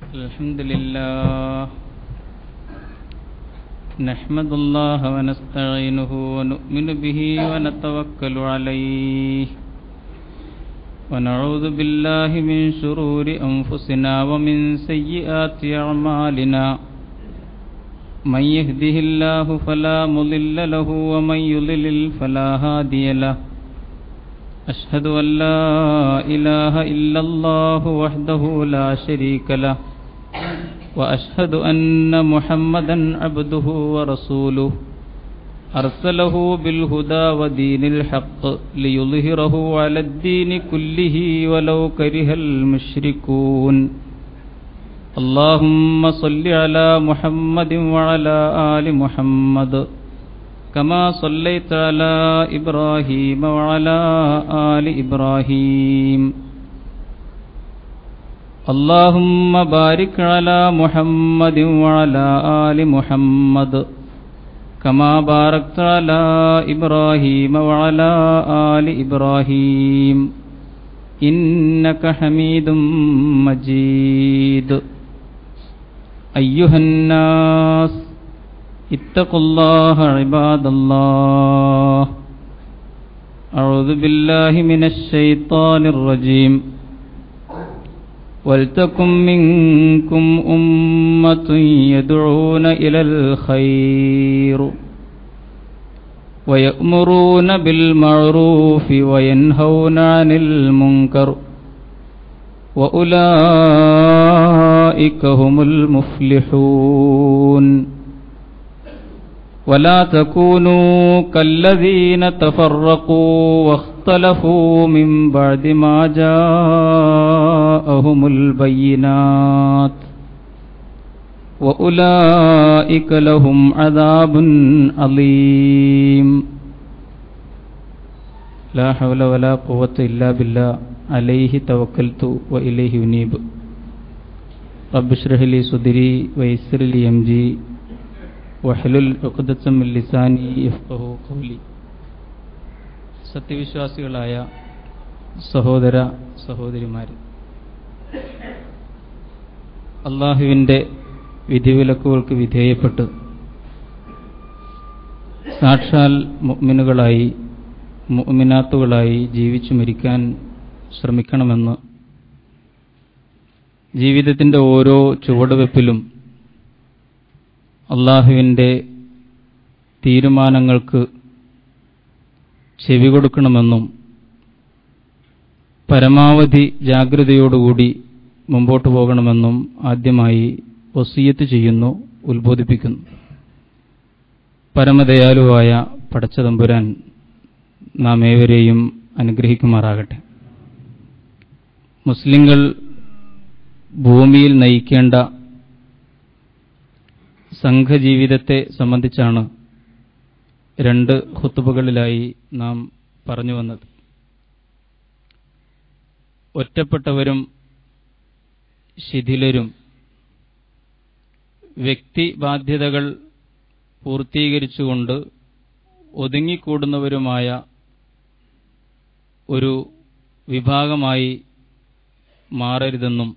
الحمد لله نحمد الله ونستعينه ونؤمن به ونتوكل عليه ونعوذ بالله من شرور أنفسنا ومن سيئات أعمالنا من يهده الله فلا مضل له ومن يضلل فلا هادي له أشهد أن لا إله إلا الله وحده لا شريك له وأشهد أن محمدا عبده ورسوله أرسله بالهدى ودين الحق ليظهره على الدين كله ولو كره المشركون اللهم صل على محمد وعلى آل محمد كما صليت على إبراهيم وعلى آل إبراهيم اللهم بارك على محمد وعلى آل محمد كما باركت على إبراهيم وعلى آل إبراهيم إنك حميد مجيد أيها الناس اتقوا الله عباد الله أعوذ بالله من الشيطان الرجيم ولتكن منكم أمة يدعون إلى الخير ويأمرون بالمعروف وينهون عن المنكر وأولئك هم المفلحون ولا تكونوا كالذين تفرقوا واختلفوا من بعد ما جاءهم البينات وأولئك لهم عذاب عظيم لا حول ولا قوة إلا بالله عليه توكلت وإليه أنيب رب اشرح لي صدري ويسر لي أمري വഹലുൽ ഉഖദത്തമിൽ ലിസാനി യഫ്ഖഹു ഖൗലി സത്യവിശ്വാസികളായ സഹോദര സഹോദരിമാർ അള്ളാഹുവിൻ്റെ വിധിവിലക്കുകൾക്ക് വിധേയപ്പെട്ട് സാക്ഷാൽ മുഅ്മിനുകളായി മുഅ്മിനാത്തുകളായി ജീവിച്ചു മരിക്കാൻ ശ്രമിക്കണമെന്ന് ജീവിതത്തിൻ്റെ ഓരോ ചുവടുവെപ്പിലും അള്ളാഹുവിൻ്റെ തീരുമാനങ്ങൾക്ക് ചെവി കൊടുക്കണമെന്നും പരമാവധി ജാഗ്രതയോടുകൂടി മുമ്പോട്ട് പോകണമെന്നും ആദ്യമായി വസീയത്ത് ചെയ്യുന്നു ഉത്ബോധിപ്പിക്കുന്നു പരമദയാലുവായ പടച്ചതമ്പുരാൻ നാം ഏവരെയും അനുഗ്രഹിക്കുമാറാകട്ടെ മുസ്ലിങ്ങൾ ഭൂമിയിൽ നയിക്കേണ്ട സംഘജീവിതത്തെ സംബന്ധിച്ചാണ് രണ്ട് ഹുത്തുബകളിലായി നാം പറഞ്ഞു വന്നത് ഒറ്റപ്പെട്ടവരും ശിഥിലരും വ്യക്തി ബാധ്യതകൾ പൂർത്തീകരിച്ചുകൊണ്ട് ഒതുങ്ങിക്കൂടുന്നവരുമായ ഒരു വിഭാഗമായി മാറരുതെന്നും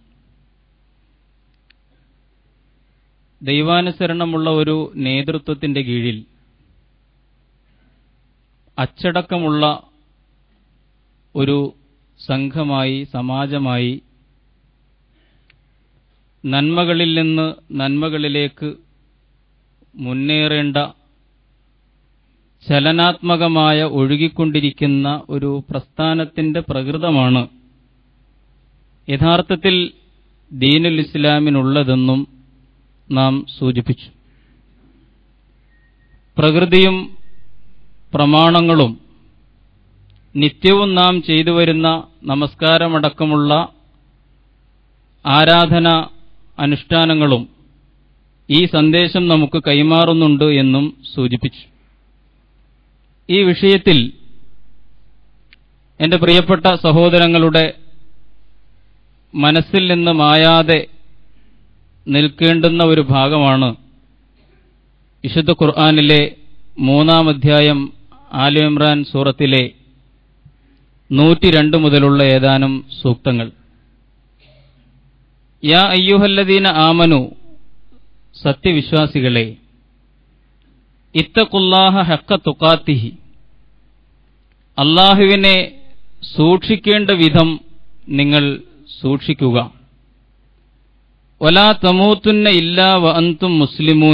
ദൈവാനുസരണമുള്ള ഒരു നേതൃത്വത്തിന്റെ കീഴിൽ അച്ചടക്കമുള്ള ഒരു സംഘമായി സമാജമായി നന്മകളിൽ നിന്ന് നന്മകളിലേക്ക് മുന്നേറേണ്ട ചലനാത്മകമായ ഒഴുകിക്കൊണ്ടിരിക്കുന്ന ഒരു പ്രസ്ഥാനത്തിന്റെ പ്രകൃതമാണ് യഥാർത്ഥത്തിൽ ദീനുൽ ഇസ്ലാമിനുള്ളതെന്നും നാം സൂചിപ്പിച്ചു പ്രകൃതിയും പ്രമാണങ്ങളും നിത്യവും നാം ചെയ്തു വരുന്ന നമസ്കാരമടക്കമുള്ള ആരാധന അനുഷ്ഠാനങ്ങളും ഈ സന്ദേശം നമുക്ക് കൈമാറുന്നുണ്ട് എന്നും സൂചിപ്പിച്ചു ഈ വിഷയത്തിൽ എന്റെ പ്രിയപ്പെട്ട സഹോദരങ്ങളുടെ മനസ്സിൽ നിന്ന് മായാതെ നിൽക്കേണ്ടുന്ന ഒരു ഭാഗമാണ് വിശുദ്ധ ഖുർആാനിലെ മൂന്നാം അധ്യായം ആലു ഇമ്രാൻ സൂറത്തിലെ നൂറ്റി രണ്ട് മുതലുള്ള ഏതാനും സൂക്തങ്ങൾ യാ അയ്യുഹല്ലദീന ആമനു സത്യവിശ്വാസികളെ ഇത്തക്കുല്ലാഹ ഹക്ക തുക്കാത്തിഹി അള്ളാഹുവിനെ സൂക്ഷിക്കേണ്ട വിധം നിങ്ങൾ സൂക്ഷിക്കുക ഒലാ തമൂത്തുന്ന ഇല്ലാ വ അന്തും മുസ്ലിമൂൻ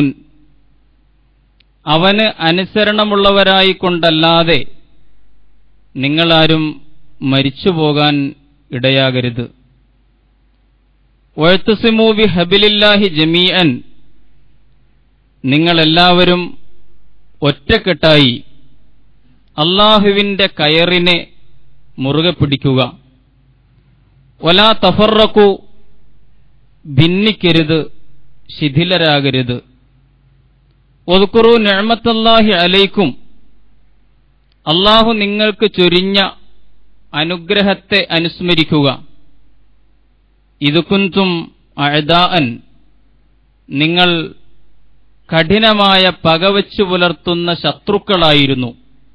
അവന് അനുസരണമുള്ളവരായിക്കൊണ്ടല്ലാതെ നിങ്ങളാരും മരിച്ചുപോകാൻ ഇടയാകരുത് വഴുത്തുസിമൂബി ഹബിലില്ലാഹി ജമീഅൻ നിങ്ങളെല്ലാവരും ഒറ്റക്കെട്ടായി അള്ളാഹുവിന്റെ കയറിനെ മുറുകെ പിടിക്കുക ഒലാ തഫറക്കു ഭിന്നിക്കരുത് ശിഥിലരാകരുത് ഒതുക്കുറു നിഴമത്തല്ലാഹി അലൈക്കും അള്ളാഹു നിങ്ങൾക്ക് ചൊരിഞ്ഞ അനുഗ്രഹത്തെ അനുസ്മരിക്കുക ഇതുകുന്തും അഴദാൻ നിങ്ങൾ കഠിനമായ പകവച്ചു പുലർത്തുന്ന ശത്രുക്കളായിരുന്നു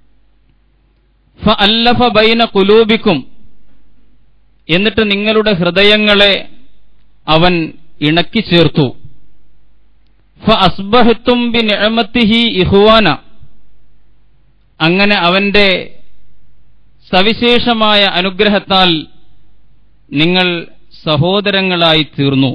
ഫ അല്ലഫ ബൈന കുലൂബിക്കും എന്നിട്ട് നിങ്ങളുടെ ഹൃദയങ്ങളെ അവൻ ഇണക്കി ചേർത്തു ഫ അസ്ബഹത്തും ബി നിഅമത്തിഹി ഇഹ്വാന അങ്ങനെ അവന്റെ സവിശേഷമായ അനുഗ്രഹത്താൽ നിങ്ങൾ സഹോദരങ്ങളായി തീർന്നു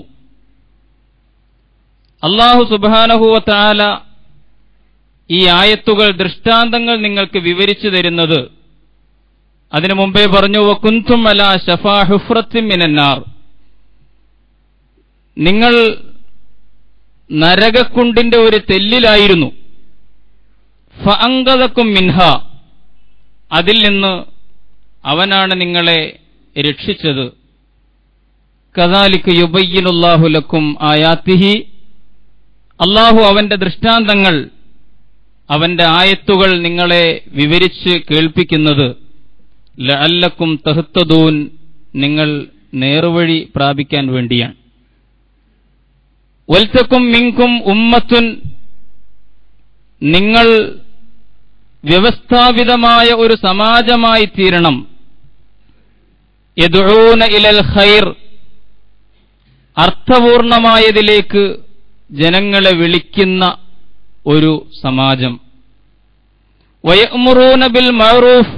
അള്ളാഹു സുബാനഹുവത്താല ഈ ആയത്തുകൾ ദൃഷ്ടാന്തങ്ങൾ നിങ്ങൾക്ക് വിവരിച്ചു തരുന്നത് അതിനു മുമ്പേ പറഞ്ഞു കുന്തും അല ഷഫാ ഹുഫ്രത്തിൻ മിനന്നാർ നിങ്ങൾ നരകക്കുണ്ടിന്റെ ഒരു തെല്ലിലായിരുന്നു ഫഅങ്കതക്കും മിൻഹ അതിൽ നിന്ന് അവനാണ് നിങ്ങളെ രക്ഷിച്ചത് കദാലിക്ക് യുബയ്യനുല്ലാഹുലക്കും ആയാത്തിഹി അള്ളാഹു അവന്റെ ദൃഷ്ടാന്തങ്ങൾ അവന്റെ ആയത്തുകൾ നിങ്ങളെ വിവരിച്ച് കേൾപ്പിക്കുന്നത് ലഅല്ലക്കും തഹത്തദൂൻ നിങ്ങൾ നേർവഴി പ്രാപിക്കാൻ വേണ്ടിയാണ് വൽത്തക്കും മിങ്കും ഉമ്മത്തുൻ നിങ്ങൾ വ്യവസ്ഥാപിതമായ ഒരു സമാജമായി തീരണം യദുഊന ഇലൽ ഖൈർ അർത്ഥപൂർണമായതിലേക്ക് ജനങ്ങളെ വിളിക്കുന്ന ഒരു സമാജം വയമുറൂന ബിൽ മഅറൂഫ്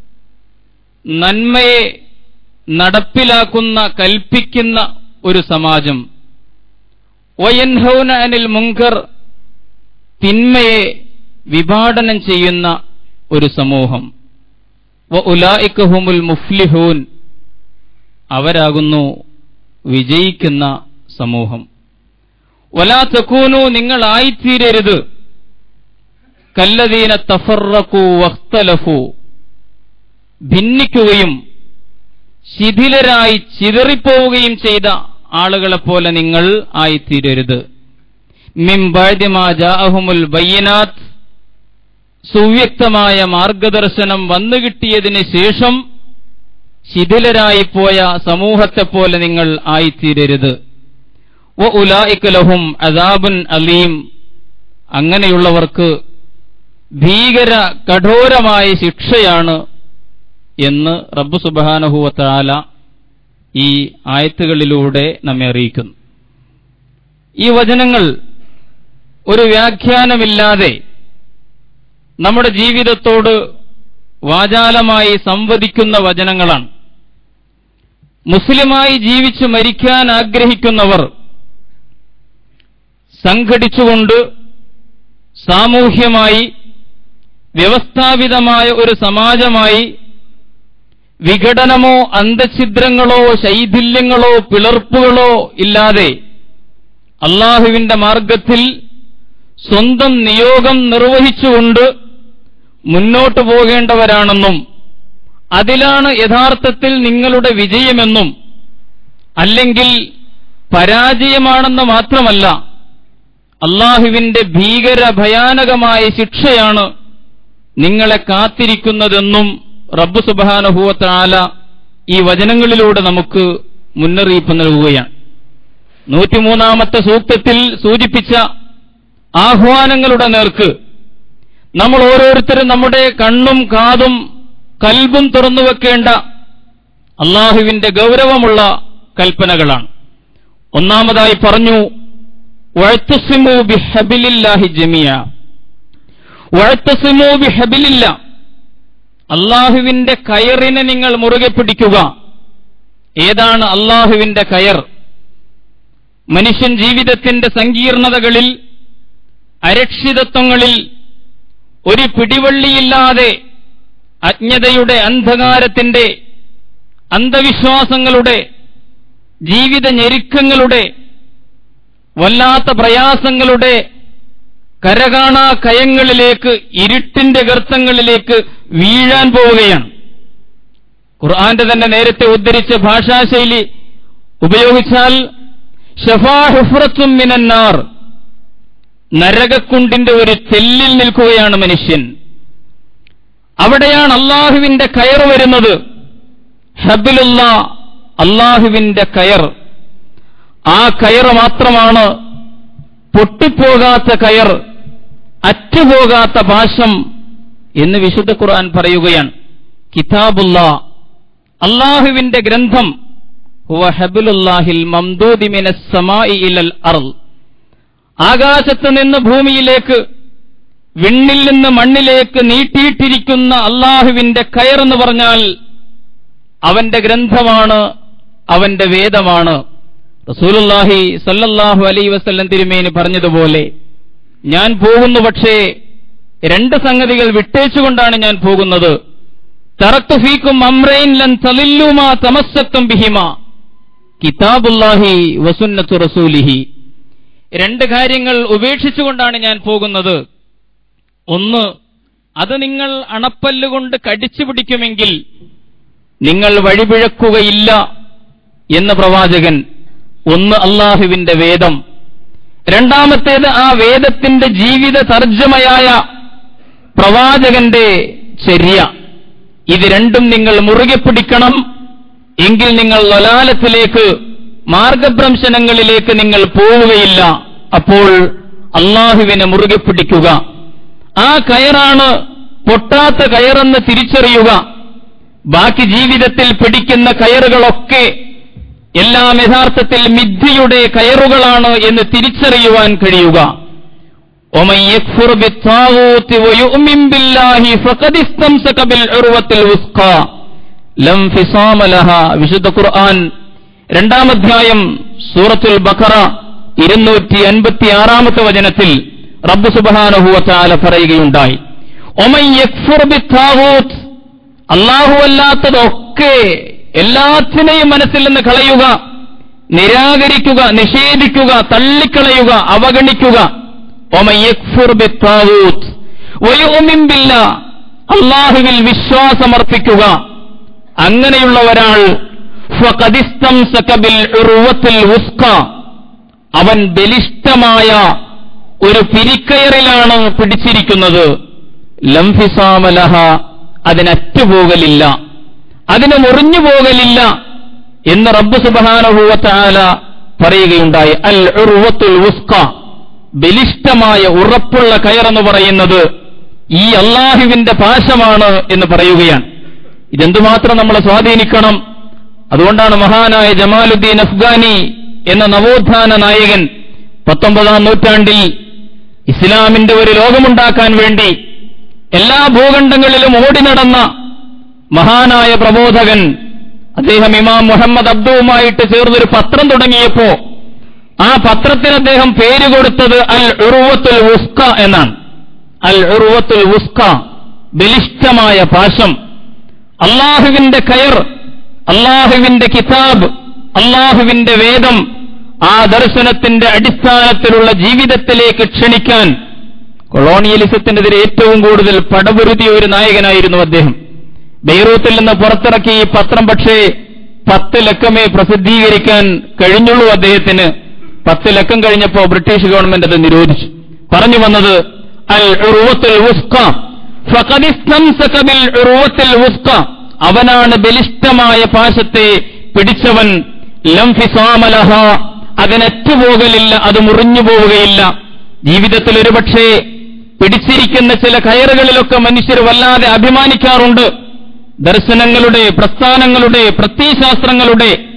നന്മയെ നടപ്പിലാക്കുന്ന കൽപ്പിക്കുന്ന ഒരു സമാജം വയൻഹൗന അനിൽ മുങ്കർ തിന്മയെ വിഭാടനം ചെയ്യുന്ന ഒരു സമൂഹം വ ഉലായിക്കഹുമുൽ മുഫ്ലിഹൂൻ അവരാകുന്നു വിജയിക്കുന്ന സമൂഹം വലാ തക്കൂനു നിങ്ങളായിത്തീരരുത് കല്ലദീന തഫറക്കു വഖ്തലഫു ഭിന്നിക്കുകയും ശിഥിലരായി ചിതറിപ്പോവുകയും ചെയ്ത ആളുകളെപ്പോലെ നിങ്ങൾ ആയിത്തീരരുത് മിംബാദ്യമാജാഅഹുമുൽ ബയ്യനാത്ത് സുവ്യക്തമായ മാർഗദർശനം വന്നുകിട്ടിയതിന് ശേഷം ശിഥിലരായി പോയ സമൂഹത്തെപ്പോലെ നിങ്ങൾ ആയിത്തീരരുത് വ ഉലായിക്കലഹും അദാബുൻ അലീം അങ്ങനെയുള്ളവർക്ക് ഭീകര കഠോരമായ ശിക്ഷയാണ് എന്ന് റബ്ബു സുബാനഹുവത്താല ഈ ആയത്തുകളിലൂടെ നമ്മെ അറിയിക്കുന്നു ഈ വചനങ്ങൾ ഒരു വ്യാഖ്യാനമില്ലാതെ നമ്മുടെ ജീവിതത്തോട് വാചാലമായി സംവദിക്കുന്ന വചനങ്ങളാണ് മുസ്ലിമായി ജീവിച്ചു മരിക്കാൻ ആഗ്രഹിക്കുന്നവർ സംഘടിച്ചുകൊണ്ട് സാമൂഹ്യമായി വ്യവസ്ഥാപിതമായ ഒരു സമാജമായി വിഘടനമോ അന്തഛിദ്രങ്ങളോ ശൈഥില്യങ്ങളോ പിളർപ്പുകളോ ഇല്ലാതെ അള്ളാഹുവിന്റെ മാർഗത്തിൽ സ്വന്തം നിയോഗം നിർവഹിച്ചുകൊണ്ട് മുന്നോട്ടു പോകേണ്ടവരാണെന്നും അതിലാണ് യഥാർത്ഥത്തിൽ നിങ്ങളുടെ വിജയമെന്നും അല്ലെങ്കിൽ പരാജയമാണെന്ന് മാത്രമല്ല അള്ളാഹുവിന്റെ ഭീകര ഭയാനകമായ ശിക്ഷയാണ് നിങ്ങളെ കാത്തിരിക്കുന്നതെന്നും റബ്ബു സുബാനുഭൂവത്താല ഈ വചനങ്ങളിലൂടെ നമുക്ക് മുന്നറിയിപ്പ് നൽകുകയാണ് നൂറ്റിമൂന്നാമത്തെ സൂക്തത്തിൽ സൂചിപ്പിച്ച ആഹ്വാനങ്ങളുടെ നേർക്ക് നമ്മൾ ഓരോരുത്തരും നമ്മുടെ കണ്ണും കാതും കൽബും തുറന്നു വെക്കേണ്ട അള്ളാഹുവിന്റെ ഗൗരവമുള്ള കൽപ്പനകളാണ് ഒന്നാമതായി പറഞ്ഞു വഴത്തസിമു ബിഹബിലില്ലാഹി ജമിയ വഴത്തസിമു ബിഹബിലില്ല അള്ളാഹുവിന്റെ കയറിനെ നിങ്ങൾ മുറുകെ പിടിക്കുക ഏതാണ് അള്ളാഹുവിന്റെ കയർ മനുഷ്യൻ ജീവിതത്തിന്റെ സങ്കീർണതകളിൽ അരക്ഷിതത്വങ്ങളിൽ ഒരു പിടിവള്ളിയില്ലാതെ അജ്ഞതയുടെ അന്ധകാരത്തിന്റെ അന്ധവിശ്വാസങ്ങളുടെ ജീവിത ഞെരുക്കങ്ങളുടെ വല്ലാത്ത പ്രയാസങ്ങളുടെ കരകാണാ കയങ്ങളിലേക്ക് ഇരുട്ടിന്റെ ഗർത്തങ്ങളിലേക്ക് വീഴാൻ പോവുകയാണ് ഖുർആന്റെ തന്നെ നേരത്തെ ഉദ്ധരിച്ച ഭാഷാശൈലി ഉപയോഗിച്ചാൽ ഷഫാഹുഫ്രത്തും മിനന്നാർ നരകക്കുണ്ടിന്റെ ഒരു തെല്ലിൽ നിൽക്കുകയാണ് മനുഷ്യൻ അവിടെയാണ് അള്ളാഹുവിന്റെ കയർ വരുന്നത് ഹബിലുള്ള അള്ളാഹുവിന്റെ കയർ ആ കയർ മാത്രമാണ് പൊട്ടിപ്പോകാത്ത കയർ അറ്റുപോകാത്ത പാശം എന്ന് വിശുദ്ധ ഖുർആൻ പറയുകയാണ് കിതാബുള്ള അള്ളാഹുവിന്റെ ഗ്രന്ഥം ഹുവ ഹബിലുല്ലാഹിൽ മംദൂദി മിനസ് സമായി ഇലൽ അർൾ ആകാശത്ത് നിന്ന് ഭൂമിയിലേക്ക് വിണ്ണിൽ നിന്ന് മണ്ണിലേക്ക് നീട്ടിയിട്ടിരിക്കുന്ന അള്ളാഹുവിന്റെ കയറെന്ന് പറഞ്ഞാൽ അവന്റെ ഗ്രന്ഥമാണ് അവന്റെ വേദമാണ് റസൂലുല്ലാഹി സല്ലല്ലാഹു അലൈ വസല്ലം തിരുമേനി പറഞ്ഞതുപോലെ ഞാൻ പോകുന്നു പക്ഷേ രണ്ട് സംഗതികൾ വിട്ടേച്ചുകൊണ്ടാണ് ഞാൻ പോകുന്നത് തറത്തു ഫീക്കും അമ്രൈൻ ലൻ തലില്ലുമാ തമസ്സത്തും ബിഹിമ കിതാബുല്ലാഹി വസുന്നത്തു റസൂലിഹി രണ്ട് കാര്യങ്ങൾ ഉപേക്ഷിച്ചുകൊണ്ടാണ് ഞാൻ പോകുന്നത് ഒന്ന് അത് നിങ്ങൾ അണപ്പല്ലുകൊണ്ട് കടിച്ചു പിടിക്കുമെങ്കിൽ നിങ്ങൾ വഴിപിഴക്കുകയില്ല എന്ന പ്രവാചകൻ ഒന്ന് അള്ളാഹുവിന്റെ വേദം രണ്ടാമത്തേത് ആ വേദത്തിന്റെ ജീവിത തർജ്ജമയായ പ്രവാചകന്റെ ചര്യ ഇത് രണ്ടും നിങ്ങൾ മുറുകെ പിടിക്കണം എങ്കിൽ നിങ്ങൾ ലലാലത്തിലേക്ക് മാർഗഭ്രംശനങ്ങളിലേക്ക് നിങ്ങൾ പോവുകയില്ല അപ്പോൾ അള്ളാഹുവിനെ മുറുകെ പിടിക്കുക ആ കയറാണ് പൊട്ടാത്ത കയറെന്ന് തിരിച്ചറിയുക ബാക്കി ജീവിതത്തിൽ പിടിക്കുന്ന കയറുകളൊക്കെ എല്ലാം യഥാർത്ഥത്തിൽ മിഥ്യയുടെ കയറുകളാണ് എന്ന് തിരിച്ചറിയുവാൻ കഴിയുക ومن يكفر بالطاغوت ويؤمن بالله فقد استمسك بالعروة الوثقى لا انفصام لها വിശുദ്ധ ഖുർആൻ രണ്ടാം അധ്യായം സൂറത്തുൽ ബഖറ ഇരുന്നൂറ്റി അൻപത്തി ആറാമത്തെ വചനത്തിൽ റബ്ബ് സുബ്ഹാനഹു വതആല പറയുകയുണ്ടായി ഒമൻ യക്ഫുർ ബിത്താഗൂത്ത് അല്ലാഹു അല്ലാത്തതൊക്കെ എല്ലാത്തിനെയും മനസ്സിൽ നിന്ന് കളയുക നിരാകരിക്കുക നിഷേധിക്കുക തള്ളിക്കളയുക അവഗണിക്കുക ഒമൻ യക്ഫുർ ബിത്താഗൂത്ത് വയുമിൻ ബില്ലാ അള്ളാഹുവിൽ വിശ്വാസമർപ്പിക്കുക അങ്ങനെയുള്ള ഒരാൾ ഫഖദിസ്തംസക ബിൽ ഉർവത്തിൽ ഉസ്ക അവൻ ബലിഷ്ഠമായ ഒരു പിരിക്കയറിലാണ് പിടിച്ചിരിക്കുന്നത് ലംഫിസാമലഹ അതിനറ്റുപോകലില്ല അതിന് മുറിഞ്ഞു പോകലില്ല എന്ന് റബ്ബ് സുബാനഹൂവത്താല പറയുകയുണ്ടായി അൽ ഉർവത്തുൽ ഉസ്ക ബലിഷ്ഠമായ ഉറപ്പുള്ള കയറെന്ന് പറയുന്നത് ഈ അള്ളാഹുവിന്റെ പാശമാണ് എന്ന് പറയുകയാണ് ഇതെന്തുമാത്രം നമ്മളെ സ്വാധീനിക്കണം അതുകൊണ്ടാണ് മഹാനായ ജമാലുദ്ദീൻ അഫ്ഗാനി എന്ന നവോത്ഥാന നായകൻ പത്തൊമ്പതാം നൂറ്റാണ്ടിൽ ഇസ്ലാമിന്റെ ഒരു ലോകമുണ്ടാക്കാൻ വേണ്ടി എല്ലാ ഭൂഖണ്ഡങ്ങളിലും ഓടി നടന്ന മഹാനായ പ്രബോധകൻ അദ്ദേഹം ഇമാം മുഹമ്മദ് അബ്ദുവുമായിട്ട് ചേർന്നൊരു പത്രം തുടങ്ങിയപ്പോ ആ പത്രത്തിന് അദ്ദേഹം പേര് കൊടുത്തത് അൽ ഉറുവത്തുൽ ഉസ്ക എന്നാണ് അൽ ഉറുവത്തുൽ ഉസ്ക ബലിഷ്ഠമായ പാശം അള്ളാഹുവിന്റെ കയർ അള്ളാഹുവിന്റെ കിതാബ് അള്ളാഹുവിന്റെ വേദം ആ ദർശനത്തിന്റെ അടിസ്ഥാനത്തിലുള്ള ജീവിതത്തിലേക്ക് ക്ഷണിക്കാൻ കൊളോണിയലിസത്തിനെതിരെ ഏറ്റവും കൂടുതൽ പടപൊരുതിയ ഒരു നായകനായിരുന്നു അദ്ദേഹം ബെയ്റൂത്തിൽ നിന്ന് പുറത്തിറക്കിയ ഈ പത്രം പക്ഷേ പത്ത് ലക്കമേ പ്രസിദ്ധീകരിക്കാൻ കഴിഞ്ഞുള്ളൂ അദ്ദേഹത്തിന് പത്ത് ലക്കം കഴിഞ്ഞപ്പോ ബ്രിട്ടീഷ് ഗവൺമെന്റ് അത് നിരോധിച്ചു പറഞ്ഞു വന്നത് അൽ ഉറുവത്തുൽ ഉസ്ക ഫഖദിസ്തംസക ബിൽ ഉറുവത്തുൽ ഉസ്ക അവനാണ് ബലിഷ്ഠമായ പാശത്തെ പിടിച്ചവൻ ലംഫിസാമലഹ അതിനറ്റുപോകലില്ല അത് മുറിഞ്ഞു പോവുകയില്ല ജീവിതത്തിൽ ഒരുപക്ഷേ പിടിച്ചിരിക്കുന്ന ചില കയറുകളിലൊക്കെ മനുഷ്യർ വല്ലാതെ അഭിമാനിക്കാറുണ്ട് ദർശനങ്ങളുടെ പ്രസ്ഥാനങ്ങളുടെ പ്രത്യയശാസ്ത്രങ്ങളുടെ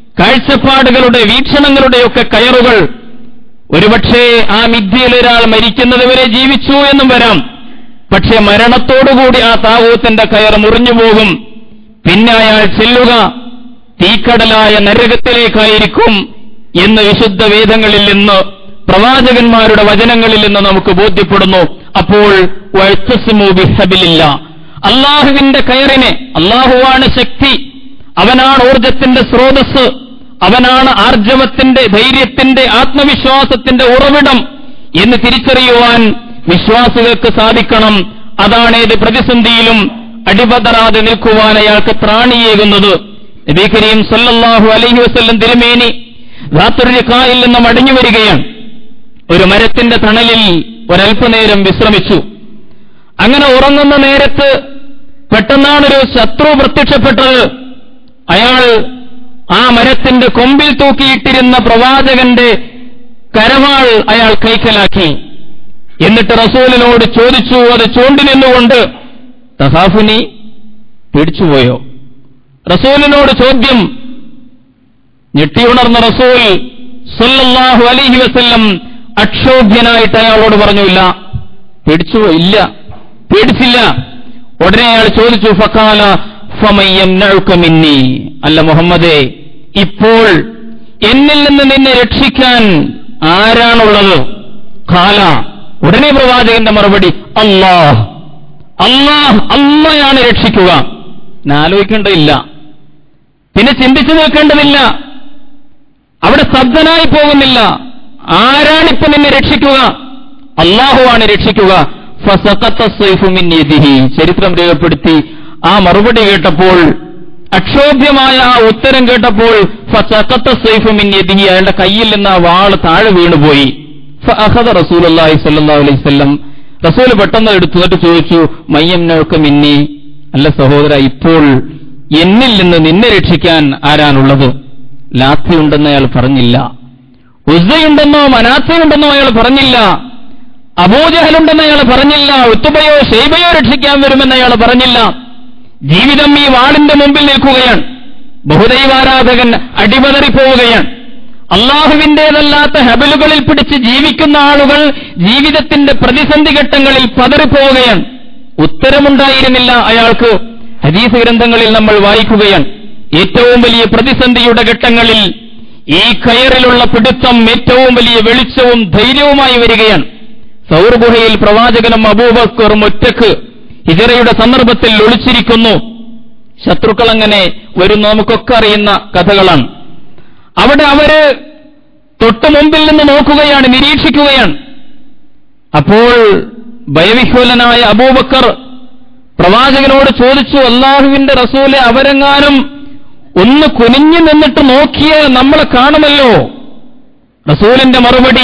കാഴ്ചപ്പാടുകളുടെ വീക്ഷണങ്ങളുടെയൊക്കെ കയറുകൾ ഒരുപക്ഷേ ആ മിഥ്യയിൽ ഒരാൾ മരിക്കുന്നത് വരെ ജീവിച്ചു എന്നും വരാം പക്ഷെ മരണത്തോടുകൂടി ആ താവൂത്തിന്റെ കയർ മുറിഞ്ഞു പോകും പിന്നെ അയാൾ ചെല്ലുക തീക്കടലായ നരകത്തിലേക്കായിരിക്കും എന്ന് വിശുദ്ധ വേദങ്ങളിൽ നിന്ന് പ്രവാചകന്മാരുടെ വചനങ്ങളിൽ നിന്ന് നമുക്ക് ബോധ്യപ്പെടുന്നു അപ്പോൾ വഴുത്തസിമു ബിഹബിലില്ല അള്ളാഹുവിന്റെ കയറിനെ അള്ളാഹുവാണ് ശക്തി അവനാണ് ഊർജത്തിന്റെ സ്രോതസ് അവനാണ് ആർജവത്തിന്റെ ധൈര്യത്തിന്റെ ആത്മവിശ്വാസത്തിന്റെ ഉറവിടം എന്ന് തിരിച്ചറിയുവാൻ വിശ്വാസികൾക്ക് സാധിക്കണം അതാണ് ഏത് പ്രതിസന്ധിയിലും അടിപതറാതെ നിൽക്കുവാൻ അയാൾക്ക് ത്രാണിയേകുന്നത് നബി കരീം സല്ലല്ലാഹു അലൈഹി വസല്ലം തിരുമേനി ധാത്തുരിക്കായിൽ നിന്ന് മടങ്ങി വരികയാണ് ഒരു മരത്തിന്റെ തണലിൽ ഒരല്പനേരം വിശ്രമിച്ചു അങ്ങനെ ഉറങ്ങുന്ന നേരത്ത് പെട്ടെന്നാണൊരു ശത്രു പ്രത്യക്ഷപ്പെട്ടത് അയാൾ ആ മരത്തിന്റെ കൊമ്പിൽ തൂക്കിയിട്ടിരുന്ന പ്രവാചകന്റെ കരവാൾ അയാൾ കൈക്കലാക്കി എന്നിട്ട് റസൂലിനോട് ചോദിച്ചു അത് ചൂണ്ടി നിന്നുകൊണ്ട് തഹാഫുനി പിടിച്ചുപോയോ റസൂലിനോട് ചോദ്യം ഞെട്ടിയുണർന്ന റസൂൽ സല്ലല്ലാഹു അലൈഹി വസല്ലം അക്ഷോഭ്യനായിട്ട് അയാളോട് പറഞ്ഞു ഇല്ല പേടിച്ചു ഇല്ല പേടിച്ചില്ല ഉടനെ അയാൾ ചോദിച്ചു ഫക്കാല ഫമയ്യം മിന്നി അല്ല മുഹമ്മദേ ഇപ്പോൾ എന്നിൽ നിന്ന് നിന്നെ രക്ഷിക്കാൻ ആരാണുള്ളത് കാല ഉടനെ പ്രവാചകന്റെ മറുപടി അല്ലാഹ് അല്ലാഹ് അമ്മയാണ് രക്ഷിക്കുക ഞാൻ ആലോചിക്കേണ്ടതില്ല പിന്നെ ചിന്തിച്ചു നോക്കേണ്ടതില്ല അവിടെ ശബ്ദനായി പോകുന്നില്ല ആരാണിപ്പോ നിന്നെ രക്ഷിക്കുക അള്ളാഹുവാണ് രക്ഷിക്കുക ഫസഖത്ത സൈഫു മിൻ യദിഹി. ചരിത്രം രേഖപ്പെടുത്തി ആ മറുപടി കേട്ടപ്പോൾ അക്ഷോഭ്യമായ ആ ഉത്തരം കേട്ടപ്പോൾ ഫസഖത്ത സൈഫു മിൻ യദിഹി. അയാളുടെ കയ്യിൽ നിന്ന് ആ വാള് താഴെ വീണുപോയി ഫഅഖദ റസൂലുള്ളാഹി സ്വല്ലല്ലാഹു അലൈഹി വസല്ലം റസൂൽ പെട്ടെന്ന് എടുത്തു എന്നിട്ട് ചോദിച്ചു മയ്യം നൗക മിന്നി അല്ല സഹോദര ഇപ്പോൾ എന്നിൽ നിന്ന് നിന്നെ രക്ഷിക്കാൻ ആരാണുള്ളത് ലാത്തിയുണ്ടെന്ന് അയാൾ പറഞ്ഞില്ല ഉസ്സയുണ്ടെന്നോ മനാത്തയുണ്ടെന്നോ അയാൾ പറഞ്ഞില്ല അബൂജഹലുണ്ടെന്ന് അയാൾ പറഞ്ഞില്ല ഉത്തുബയോ ഷെയ്ബയോ രക്ഷിക്കാൻ വരുമെന്ന് അയാൾ പറഞ്ഞില്ല ജീവിതം ഈ വാളിന്റെ മുമ്പിൽ നിൽക്കുകയാണ് ബഹുദൈവാരാധകൻ അടിപതറിപ്പോവുകയാണ് അള്ളാഹുവിന്റേതല്ലാത്ത ഹബലുകളിൽ പിടിച്ച് ജീവിക്കുന്ന ആളുകൾ ജീവിതത്തിന്റെ പ്രതിസന്ധി ഘട്ടങ്ങളിൽ പതറിപ്പോവുകയാണ് ഉത്തരമുണ്ടായിരുന്നില്ല അയാൾക്ക് ഹദീസ് ഗ്രന്ഥങ്ങളിൽ നമ്മൾ വായിക്കുകയാണ് ഏറ്റവും വലിയ പ്രതിസന്ധിയുടെ ഘട്ടങ്ങളിൽ ഈ കയറിലുള്ള പിടുത്തം ഏറ്റവും വലിയ വെളിച്ചവും ധൈര്യവുമായി വരികയാണ് സൗർ ഗുഹയിൽ പ്രവാചകനും അബൂബക്കറും ഒറ്റക്ക് ഹിജറയുടെ സന്ദർഭത്തിൽ ഒളിച്ചിരിക്കുന്നു ശത്രുക്കൾ അങ്ങനെ വരുന്നു നമുക്കൊക്കെ അറിയുന്ന കഥകളാണ് അവിടെ അവര് തൊട്ടു മുമ്പിൽ നിന്ന് നോക്കുകയാണ് നിരീക്ഷിക്കുകയാണ് അപ്പോൾ ഭയവിഹ്വലനായ അബൂബക്കർ പ്രവാചകനോട് ചോദിച്ചു അള്ളാഹുവിന്റെ റസൂലെ അവരെങ്ങാനും ഒന്ന് കുനിഞ്ഞു നിന്നിട്ട് നോക്കിയാൽ നമ്മളെ കാണുമല്ലോ റസൂലിന്റെ മറുപടി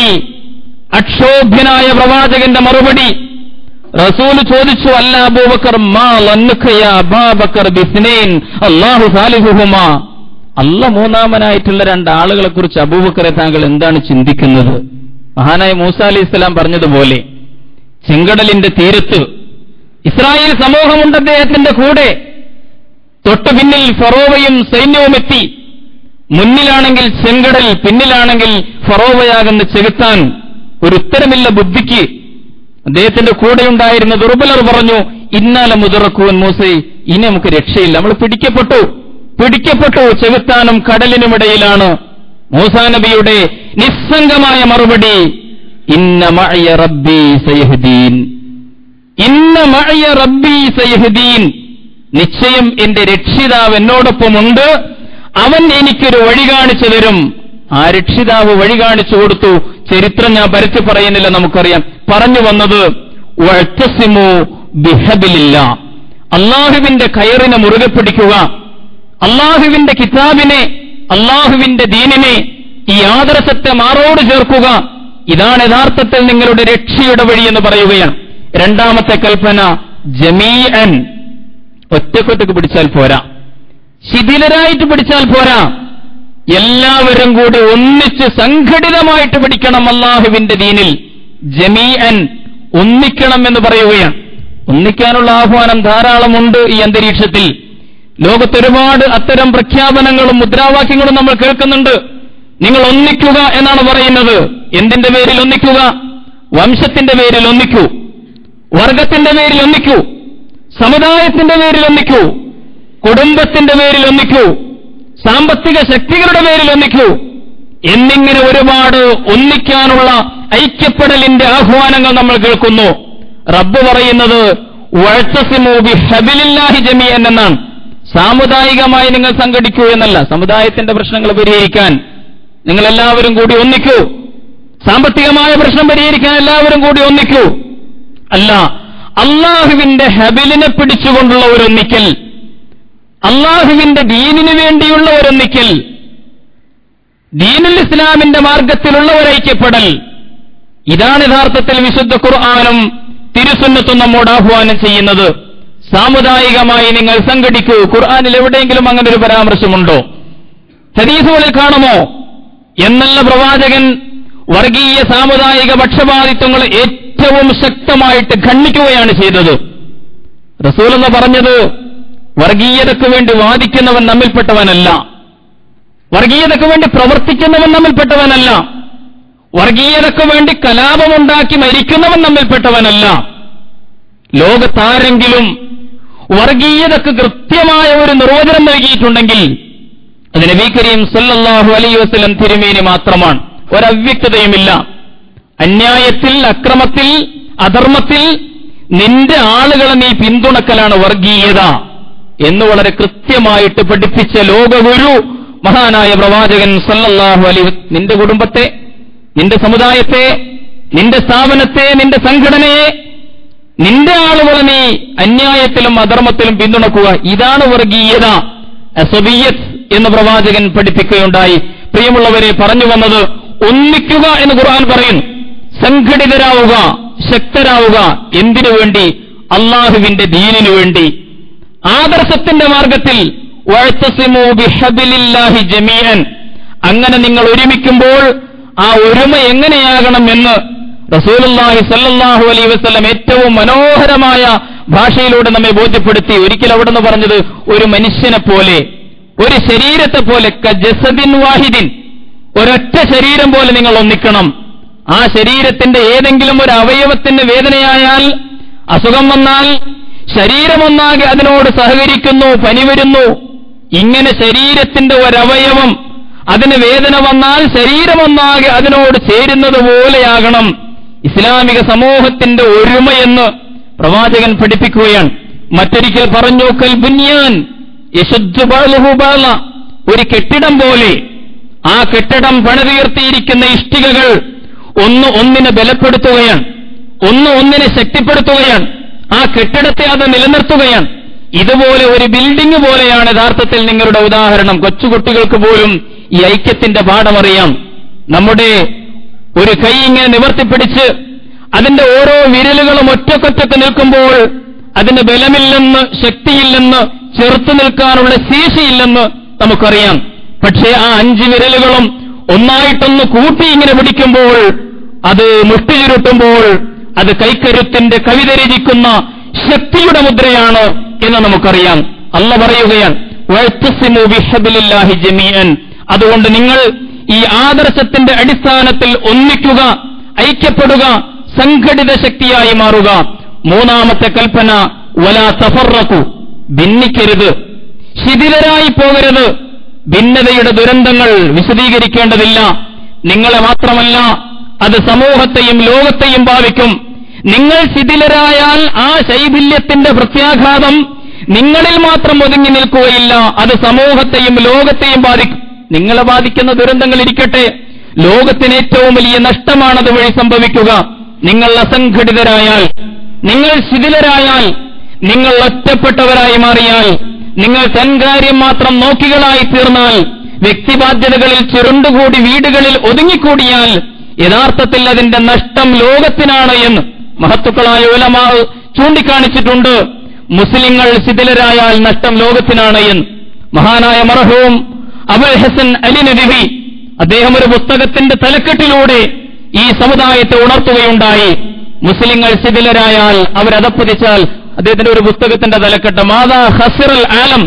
അക്ഷോഭ്യനായ പ്രവാചകന്റെ മറുപടി റസൂൽ ചോദിച്ചു അല്ല അബൂബക്കർ മാ ലന്നുക്കയ അബാബക്കർ ബിസ്നൈൻ അല്ലാഹു സാലിഹുഹുമാ അല്ല മൂന്നാമനായിട്ടുള്ള രണ്ടാളുകളെ കുറിച്ച് അബൂബക്കറെ താങ്കൾ എന്താണ് ചിന്തിക്കുന്നത് മഹാനായ മൂസ അലി ഇസ്ലാം പറഞ്ഞതുപോലെ ചെങ്കടലിന്റെ തീരത്ത് ഇസ്രായേൽ സമൂഹമുണ്ട് അദ്ദേഹത്തിന്റെ കൂടെ തൊട്ടു പിന്നിൽ ഫറോവയും സൈന്യവും എത്തി മുന്നിലാണെങ്കിൽ ചെങ്കടൽ പിന്നിലാണെങ്കിൽ ഫറോവയാകുന്ന ചെകുത്താൻ ഒരു ഉത്തരമില്ല ബുദ്ധിക്ക് അദ്ദേഹത്തിന്റെ കൂടെയുണ്ടായിരുന്ന ദുർബലർ പറഞ്ഞു ഇന്നാലെ മുതിറക്കുവൻ മൂസൈ ഇനി നമുക്ക് രക്ഷയില്ല നമ്മൾ പിടിക്കപ്പെട്ടു പിടിക്കപ്പെട്ടു ചെകുത്താനും കടലിനുമിടയിലാണ് മൂസാ നബിയുടെ നിസ്സംഗമായ മറുപടി ഇന്ന മഅയ റബ്ബി സയഹ്ദീൻ ഇന്ന മഅയ റബ്ബി സയഹ്ദീൻ നിശ്ചയം എന്റെ രക്ഷിതാവ് എന്നോടൊപ്പമുണ്ട് അവൻ എനിക്കൊരു വഴി കാണിച്ചു തരും ആ രക്ഷിതാവ് വഴി കാണിച്ചു കൊടുത്തു ചരിത്രം ഞാൻ പരത്തി പറയുന്നില്ല നമുക്കറിയാം പറഞ്ഞു വന്നത് വഴത്തസിമു ബിഹബിലില്ല അള്ളാഹുവിന്റെ കയറിനെ മുറുകെ പിടിക്കുക അള്ളാഹുവിന്റെ കിതാബിനെ അള്ളാഹുവിന്റെ ദീനിനെ ഈ ആദർശത്തെ മാറോട് ചേർക്കുക ഇതാണ് യഥാർത്ഥത്തിൽ നിങ്ങളുടെ രക്ഷയുടെ വഴി എന്ന് പറയുകയാണ് രണ്ടാമത്തെ കൽപ്പന ജമീഅൻ ഒറ്റക്കൊറ്റക്ക് പിടിച്ചാൽ പോരാ ശിഥിലരായിട്ട് പിടിച്ചാൽ പോരാ എല്ലാവരും കൂടി ഒന്നിച്ച് സംഘടിതമായിട്ട് പിടിക്കണം അള്ളാഹുവിന്റെ ദീനിൽ ജമീഅൻ ഒന്നിക്കണം എന്ന് പറയുകയാണ് ഒന്നിക്കാനുള്ള ആഹ്വാനം ധാരാളമുണ്ട് ഈ അന്തരീക്ഷത്തിൽ ലോകത്ത് ഒരുപാട് അത്തരം പ്രഖ്യാപനങ്ങളും മുദ്രാവാക്യങ്ങളും നമ്മൾ കേൾക്കുന്നുണ്ട് നിങ്ങൾ ഒന്നിക്കുക എന്നാണ് പറയുന്നത് എന്തിന്റെ പേരിൽ ഒന്നിക്കുക വംശത്തിന്റെ പേരിൽ ഒന്നിക്കൂ വർഗത്തിന്റെ പേരിൽ ഒന്നിക്കൂ സമുദായത്തിന്റെ പേരിൽ ഒന്നിക്കൂ കുടുംബത്തിന്റെ പേരിൽ ഒന്നിക്കൂ സാമ്പത്തിക ശക്തികളുടെ പേരിൽ ഒന്നിക്കൂ എന്നിങ്ങനെ ഒരുപാട് ഒന്നിക്കാനുള്ള ഐക്യപ്പെടലിന്റെ ആഹ്വാനങ്ങൾ നമ്മൾ കേൾക്കുന്നു റബ്ബ് പറയുന്നത് വഴത്തസിമോ ബി ഹബിലില്ലാഹി ജമിയൻ എന്നാണ് സാമുദായികമായി നിങ്ങൾ സംഘടിക്കൂ എന്നല്ല സമുദായത്തിന്റെ പ്രശ്നങ്ങൾ പരിഹരിക്കാൻ നിങ്ങൾ എല്ലാവരും കൂടി ഒന്നിക്കൂ സാമ്പത്തികമായ പ്രശ്നം പരിഹരിക്കാൻ എല്ലാവരും കൂടി ഒന്നിക്കൂ അല്ല അള്ളാഹുവിന്റെ ഹബിലിനെ പിടിച്ചുകൊണ്ടുള്ള ഒരു ഒന്നിക്കൽ അള്ളാഹുവിന്റെ ദീനിനു വേണ്ടിയുള്ള ഒരു ഒന്നിക്കൽ ദീനുൽ ഇസ്ലാമിന്റെ മാർഗത്തിലുള്ള ഒരു ഐക്യപ്പെടൽ ഇതാണ് യഥാർത്ഥത്തിൽ വിശുദ്ധ ഖുർആാനും തിരുസുന്നത്തും നമ്മോട് ആഹ്വാനം ചെയ്യുന്നത് സാമുദായികമായി നിങ്ങൾ സംഘടിക്കൂ ഖുർആാനിൽ എവിടെയെങ്കിലും അങ്ങനെ ഒരു പരാമർശമുണ്ടോ ഹദീസുകളിൽ കാണുമോ എന്നല്ല പ്രവാചകൻ വർഗീയ സാമുദായിക പക്ഷപാതിത്വങ്ങൾ ഏറ്റവും ശക്തമായിട്ട് ഖണ്ഡിക്കുകയാണ് ചെയ്തത് റസൂൽ എന്ന് പറഞ്ഞത് വർഗീയതയ്ക്ക് വേണ്ടി വാദിക്കുന്നവൻ നമ്മിൽപ്പെട്ടവനല്ല വർഗീയതയ്ക്ക് വേണ്ടി പ്രവർത്തിക്കുന്നവൻ നമ്മിൽപ്പെട്ടവനല്ല വർഗീയതയ്ക്ക് വേണ്ടി കലാപമുണ്ടാക്കി മരിക്കുന്നവൻ നമ്മിൽപ്പെട്ടവനല്ല ലോകത്താരെങ്കിലും വർഗീയതയ്ക്ക് കൃത്യമായ ഒരു നിർവചനം നൽകിയിട്ടുണ്ടെങ്കിൽ അത് നബി കരീം സല്ലല്ലാഹു അലൈഹി വസല്ലം തിരുമേനി മാത്രമാണ് ഒരവ്യക്തതയുമില്ല അന്യായത്തിൽ അക്രമത്തിൽ അധർമ്മത്തിൽ നിന്റെ ആളുകളെ നീ പിന്തുണക്കലാണ് വർഗീയത എന്ന് വളരെ കൃത്യമായിട്ട് പഠിപ്പിച്ച ലോകഗുരു മഹാനായ പ്രവാചകൻ സല്ലല്ലാഹു അലൈഹി വ- നിന്റെ കുടുംബത്തെ നിന്റെ സമുദായത്തെ നിന്റെ സ്ഥാപനത്തെ നിന്റെ സംഘടനയെ നിന്റെ ആളുകളെ നീ അന്യായത്തിലും അധർമ്മത്തിലും പിന്തുണക്കുക ഇതാണ് വർഗീയത അസബിയത്ത് എന്ന് പ്രവാചകൻ പഠിപ്പിക്കുകയുണ്ടായി പ്രിയമുള്ളവരെ പറഞ്ഞു വന്നത് ഒന്നിക്കുക എന്ന് ഖുർആൻ പറയുന്നു സംഘടിതരാവുക ശക്തരാവുക എന്തിനു വേണ്ടി അള്ളാഹുവിന്റെ ദീനിനു വേണ്ടി ആദർശത്തിന്റെ മാർഗത്തിൽ വഴത്തസിമു ബിഹബിലില്ലാഹി ജമീഅൻ അങ്ങനെ നിങ്ങൾ ഒരുമിക്കുമ്പോൾ ആ ഒരുമ എങ്ങനെയാകണം എന്ന് റസൂലുള്ളാഹി സല്ലല്ലാഹു അലൈഹി വസല്ലം ഏറ്റവും മനോഹരമായ ഭാഷയിലൂടെ നമ്മെ ബോധ്യപ്പെടുത്തി ഒരിക്കൽ അവിടെ നിന്ന് പറഞ്ഞത് ഒരു മനുഷ്യനെ പോലെ ഒരു ശരീരത്തെ പോലെ ജസദിൻ വാഹിദിൻ ഒരൊറ്റ ശരീരം പോലെ നിങ്ങൾ ഒന്നിക്കണം ആ ശരീരത്തിന്റെ ഏതെങ്കിലും ഒരു അവയവത്തിന് വേദനയായാൽ അസുഖം വന്നാൽ ശരീരമൊന്നാകെ അതിനോട് സഹകരിക്കുന്നു പനി വരുന്നു ഇങ്ങനെ ശരീരത്തിന്റെ ഒരവയവം അതിന് വേദന വന്നാൽ ശരീരമൊന്നാകെ അതിനോട് ചേരുന്നത് പോലെയാകണം ഇസ്ലാമിക സമൂഹത്തിന്റെ ഒരുമയെന്ന് പ്രവാചകൻ പഠിപ്പിക്കുകയാണ് മറ്റൊരിക്കൽ പറഞ്ഞു കൽ ബുന്യാൻ യശുദ്ധ ബാലുഹു ബാല ഒരു കെട്ടിടം പോലെ ആ കെട്ടിടം പണിതീർത്തിയിരിക്കുന്ന ഇഷ്ടികകൾ ഒന്ന് ഒന്നിനെ ബലപ്പെടുത്തുകയാണ് ഒന്ന് ഒന്നിനെ ശക്തിപ്പെടുത്തുകയാണ് ആ കെട്ടിടത്തെ അത് നിലനിർത്തുകയാണ് ഇതുപോലെ ഒരു ബിൽഡിംഗ് പോലെയാണ് യഥാർത്ഥത്തിൽ നിങ്ങളുടെ ഉദാഹരണം കൊച്ചുകുട്ടികൾക്ക് പോലും ഈ ഐക്യത്തിന്റെ പാഠമറിയാം നമ്മുടെ ഒരു കൈ ഇങ്ങനെ നിവർത്തിപ്പിടിച്ച് അതിന്റെ ഓരോ വിരലുകളും ഒറ്റക്കൊറ്റക്ക് നിൽക്കുമ്പോൾ അതിന് ബലമില്ലെന്ന് ശക്തിയില്ലെന്ന് ചെറുത്തു നിൽക്കാനുള്ള ശേഷിയില്ലെന്ന് നമുക്കറിയാം പക്ഷേ ആ അഞ്ച് വിരലുകളും ഒന്നായിട്ടൊന്ന് കൂട്ടി ഇങ്ങനെ പിടിക്കുമ്പോൾ അത് മുഷ്ടി ചുരുട്ടുമ്പോൾ അത് കൈക്കരുത്തിന്റെ കവിത രചിക്കുന്ന ശക്തിയുടെ മുദ്രയാണ് എന്ന് നമുക്കറിയാം അല്ല പറയുകയാണ് വഴത്തസിമു ബിഹബിലില്ലാഹി ജമീഅൻ അതുകൊണ്ട് നിങ്ങൾ ഈ ആദർശത്തിന്റെ അടിസ്ഥാനത്തിൽ ഒന്നിക്കുക ഐക്യപ്പെടുക സംഘടിത ശക്തിയായി മാറുക മൂന്നാമത്തെ കൽപ്പന വല തഫറക്കു ഭിന്നിക്കരുത് ശിഥിലരായി പോകരുത് ഭിന്നതയുടെ ദുരന്തങ്ങൾ വിശദീകരിക്കേണ്ടതില്ല നിങ്ങളെ മാത്രമല്ല അത് സമൂഹത്തെയും ലോകത്തെയും ബാധിക്കും നിങ്ങൾ ശിഥിലരായാൽ ആ ശൈഥില്യത്തിന്റെ പ്രത്യാഘാതം നിങ്ങളിൽ മാത്രം ഒതുങ്ങി നിൽക്കുകയില്ല അത് സമൂഹത്തെയും ലോകത്തെയും ബാധിക്കും നിങ്ങളെ ബാധിക്കുന്ന ദുരന്തങ്ങൾ ഇരിക്കട്ടെ ലോകത്തിന് ഏറ്റവും വലിയ നഷ്ടമാണ് അതുവഴി സംഭവിക്കുക നിങ്ങൾ അസംഘടിതരായാൽ നിങ്ങൾ ശിഥിലരായാൽ നിങ്ങൾ ഒറ്റപ്പെട്ടവരായി മാറിയാൽ നിങ്ങൾ തൻകാര്യം മാത്രം നോക്കികളായി തീർന്നാൽ വ്യക്തിബാധ്യതകളിൽ ചുരുണ്ടുകൂടി വീടുകളിൽ ഒതുങ്ങിക്കൂടിയാൽ യഥാർത്ഥത്തിൽ അതിന്റെ നഷ്ടം ലോകത്തിനാണ് എന്ന് മഹത്തുക്കളായ ഉലമാ ചൂണ്ടിക്കാണിച്ചിട്ടുണ്ട് മുസ്ലിങ്ങൾ ശിഥിലരായാൽ നഷ്ടം ലോകത്തിനാണ് എന്ന് മഹാനായ മർഹൂം അബുൽ ഹസൻ അലി നബി അദ്ദേഹം ഒരു പുസ്തകത്തിന്റെ തലക്കെട്ടിലൂടെ ഈ സമുദായത്തെ ഉണർത്തുകയുണ്ടായി മുസ്ലിങ്ങൾ ശിഥിലരായാൽ അവരതപ്പതിച്ചാൽ അദ്ദേഹത്തിന്റെ ഒരു പുസ്തകത്തിന്റെ തലക്കെട്ട് മാതാ ഹസിറൽ ആലം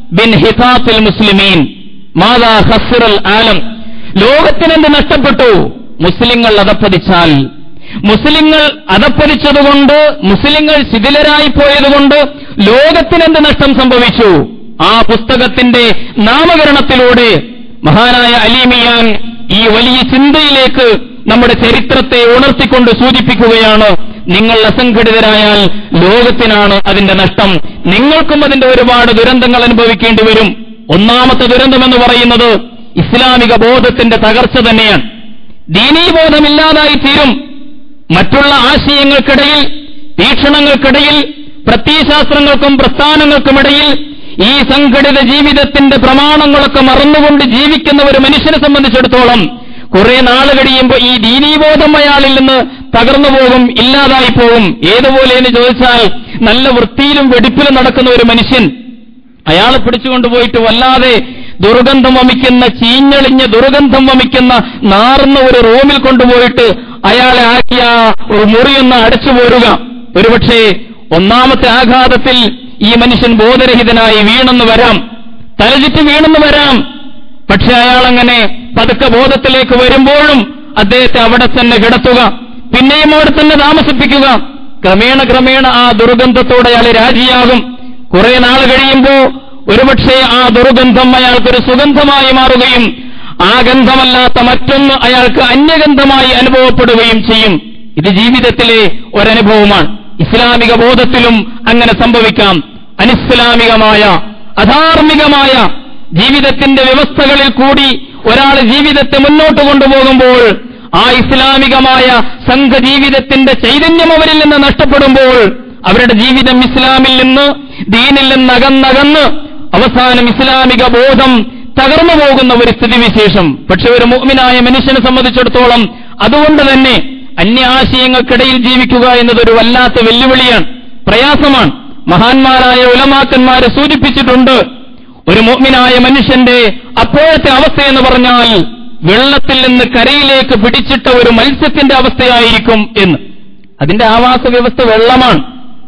ബിൻ ഹിതാത്തിൽ മുസ്ലിമീൻ മാതാ ഹസിറൽ ആലം ലോകത്തിനെന്ത് നഷ്ടപ്പെട്ടു മുസ്ലിങ്ങൾ അതപ്പതിച്ചാൽ മുസ്ലിങ്ങൾ അതപ്പതിച്ചതുകൊണ്ട് മുസ്ലിങ്ങൾ ശിഥിലരായി പോയതുകൊണ്ട് ലോകത്തിനെന്ത് നഷ്ടം സംഭവിച്ചു ആ പുസ്തകത്തിന്റെ നാമകരണത്തിലൂടെ മഹാനായ അലീമിയാൻ ഈ വലിയ ചിന്തയിലേക്ക് നമ്മുടെ ചരിത്രത്തെ ഉണർത്തിക്കൊണ്ട് സൂചിപ്പിക്കുകയാണ് നിങ്ങൾ അസംഘടിതരായാൽ ലോകത്തിനാണ് അതിന്റെ നഷ്ടം നിങ്ങൾക്കും അതിന്റെ ഒരുപാട് ദുരന്തങ്ങൾ അനുഭവിക്കേണ്ടി വരും ഒന്നാമത്തെ ദുരന്തം എന്ന് പറയുന്നത് ഇസ്ലാമിക ബോധത്തിന്റെ തകർച്ച തന്നെയാണ് ദീനീബോധമില്ലാതായി തീരും മറ്റുള്ള ആശയങ്ങൾക്കിടയിൽ വീക്ഷണങ്ങൾക്കിടയിൽ പ്രത്യയശാസ്ത്രങ്ങൾക്കും പ്രസ്ഥാനങ്ങൾക്കുമിടയിൽ ഈ സംഘടിത ജീവിതത്തിന്റെ പ്രമാണങ്ങളൊക്കെ മറന്നുകൊണ്ട് ജീവിക്കുന്ന ഒരു മനുഷ്യനെ സംബന്ധിച്ചിടത്തോളം കുറെ നാൾ കഴിയുമ്പോൾ ഈ ദീനീബോധം അയാളിൽ നിന്ന് തകർന്നു പോകും ഇല്ലാതായി പോകും ഏതുപോലെ എന്ന് ചോദിച്ചാൽ നല്ല വൃത്തിയിലും വെടിപ്പിലും നടക്കുന്ന ഒരു മനുഷ്യൻ അയാളെ പിടിച്ചുകൊണ്ടുപോയിട്ട് വല്ലാതെ ദുർഗന്ധം വമിക്കുന്ന ചീഞ്ഞളിഞ്ഞ ദുർഗന്ധം വമിക്കുന്ന നാറുന്ന ഒരു റൂമിൽ കൊണ്ടുപോയിട്ട് അയാളെ ആക്കിയ ഒരു മുറിയൊന്ന് അടച്ചു പോരുക ഒരുപക്ഷെ ഒന്നാമത്തെ ആഘാതത്തിൽ ഈ മനുഷ്യൻ ബോധരഹിതനായി വീണെന്ന് വരാം തലചുറ്റി വീണെന്ന് വരാം പക്ഷെ അയാളങ്ങനെ പതുക്കെ ബോധത്തിലേക്ക് വരുമ്പോഴും അദ്ദേഹത്തെ അവിടെ തന്നെ കിടത്തുക പിന്നെയും അവിടെ തന്നെ താമസിപ്പിക്കുക ക്രമേണ ക്രമേണ ആ ദുർഗന്ധത്തോടെ അയാൾ രാജിയാകും കുറെ നാൾ കഴിയുമ്പോ ഒരുപക്ഷെ ആ ദുർഗന്ധം അയാൾക്കൊരു സുഗന്ധമായി മാറുകയും ആ ഗന്ധമല്ലാത്ത മറ്റൊന്ന് അയാൾക്ക് അന്യഗന്ധമായി അനുഭവപ്പെടുകയും ചെയ്യും ഇത് ജീവിതത്തിലെ ഒരനുഭവമാണ് ഇസ്ലാമിക ബോധത്തിലും അങ്ങനെ സംഭവിക്കാം അനിസ്ലാമികമായ അധാർമികമായ ജീവിതത്തിന്റെ വ്യവസ്ഥകളിൽ കൂടി ഒരാൾ ജീവിതത്തെ മുന്നോട്ട് കൊണ്ടുപോകുമ്പോൾ ആ ഇസ്ലാമികമായ സംഘജീവിതത്തിന്റെ ചൈതന്യം അവരിൽ നിന്ന് നഷ്ടപ്പെടുമ്പോൾ അവരുടെ ജീവിതം ഇസ്ലാമിൽ നിന്ന് ദീനിൽ നിന്ന് അകന്നകന്ന് അവസാനം ഇസ്ലാമിക ബോധം തകർന്നു പോകുന്ന ഒരു സ്ഥിതിവിശേഷം പക്ഷെ ഒരു മുഅ്മിനായ മനുഷ്യനെ സംബന്ധിച്ചിടത്തോളം അതുകൊണ്ട് തന്നെ അന്യാശയങ്ങൾക്കിടയിൽ ജീവിക്കുക എന്നതൊരു വല്ലാത്ത വെല്ലുവിളിയാണ് പ്രയാസമാണ് മഹാന്മാരായ ഉലമാക്കന്മാരെ സൂചിപ്പിച്ചിട്ടുണ്ട് ഒരു മുഅ്മിനായ മനുഷ്യന്റെ അപ്പോഴത്തെ അവസ്ഥ എന്ന് പറഞ്ഞാൽ വെള്ളത്തിൽ നിന്ന് കരയിലേക്ക് പിടിച്ചിട്ട ഒരു മത്സ്യത്തിന്റെ അവസ്ഥയായിരിക്കും എന്ന് അതിന്റെ ആവാസ വ്യവസ്ഥ വെള്ളമാണ്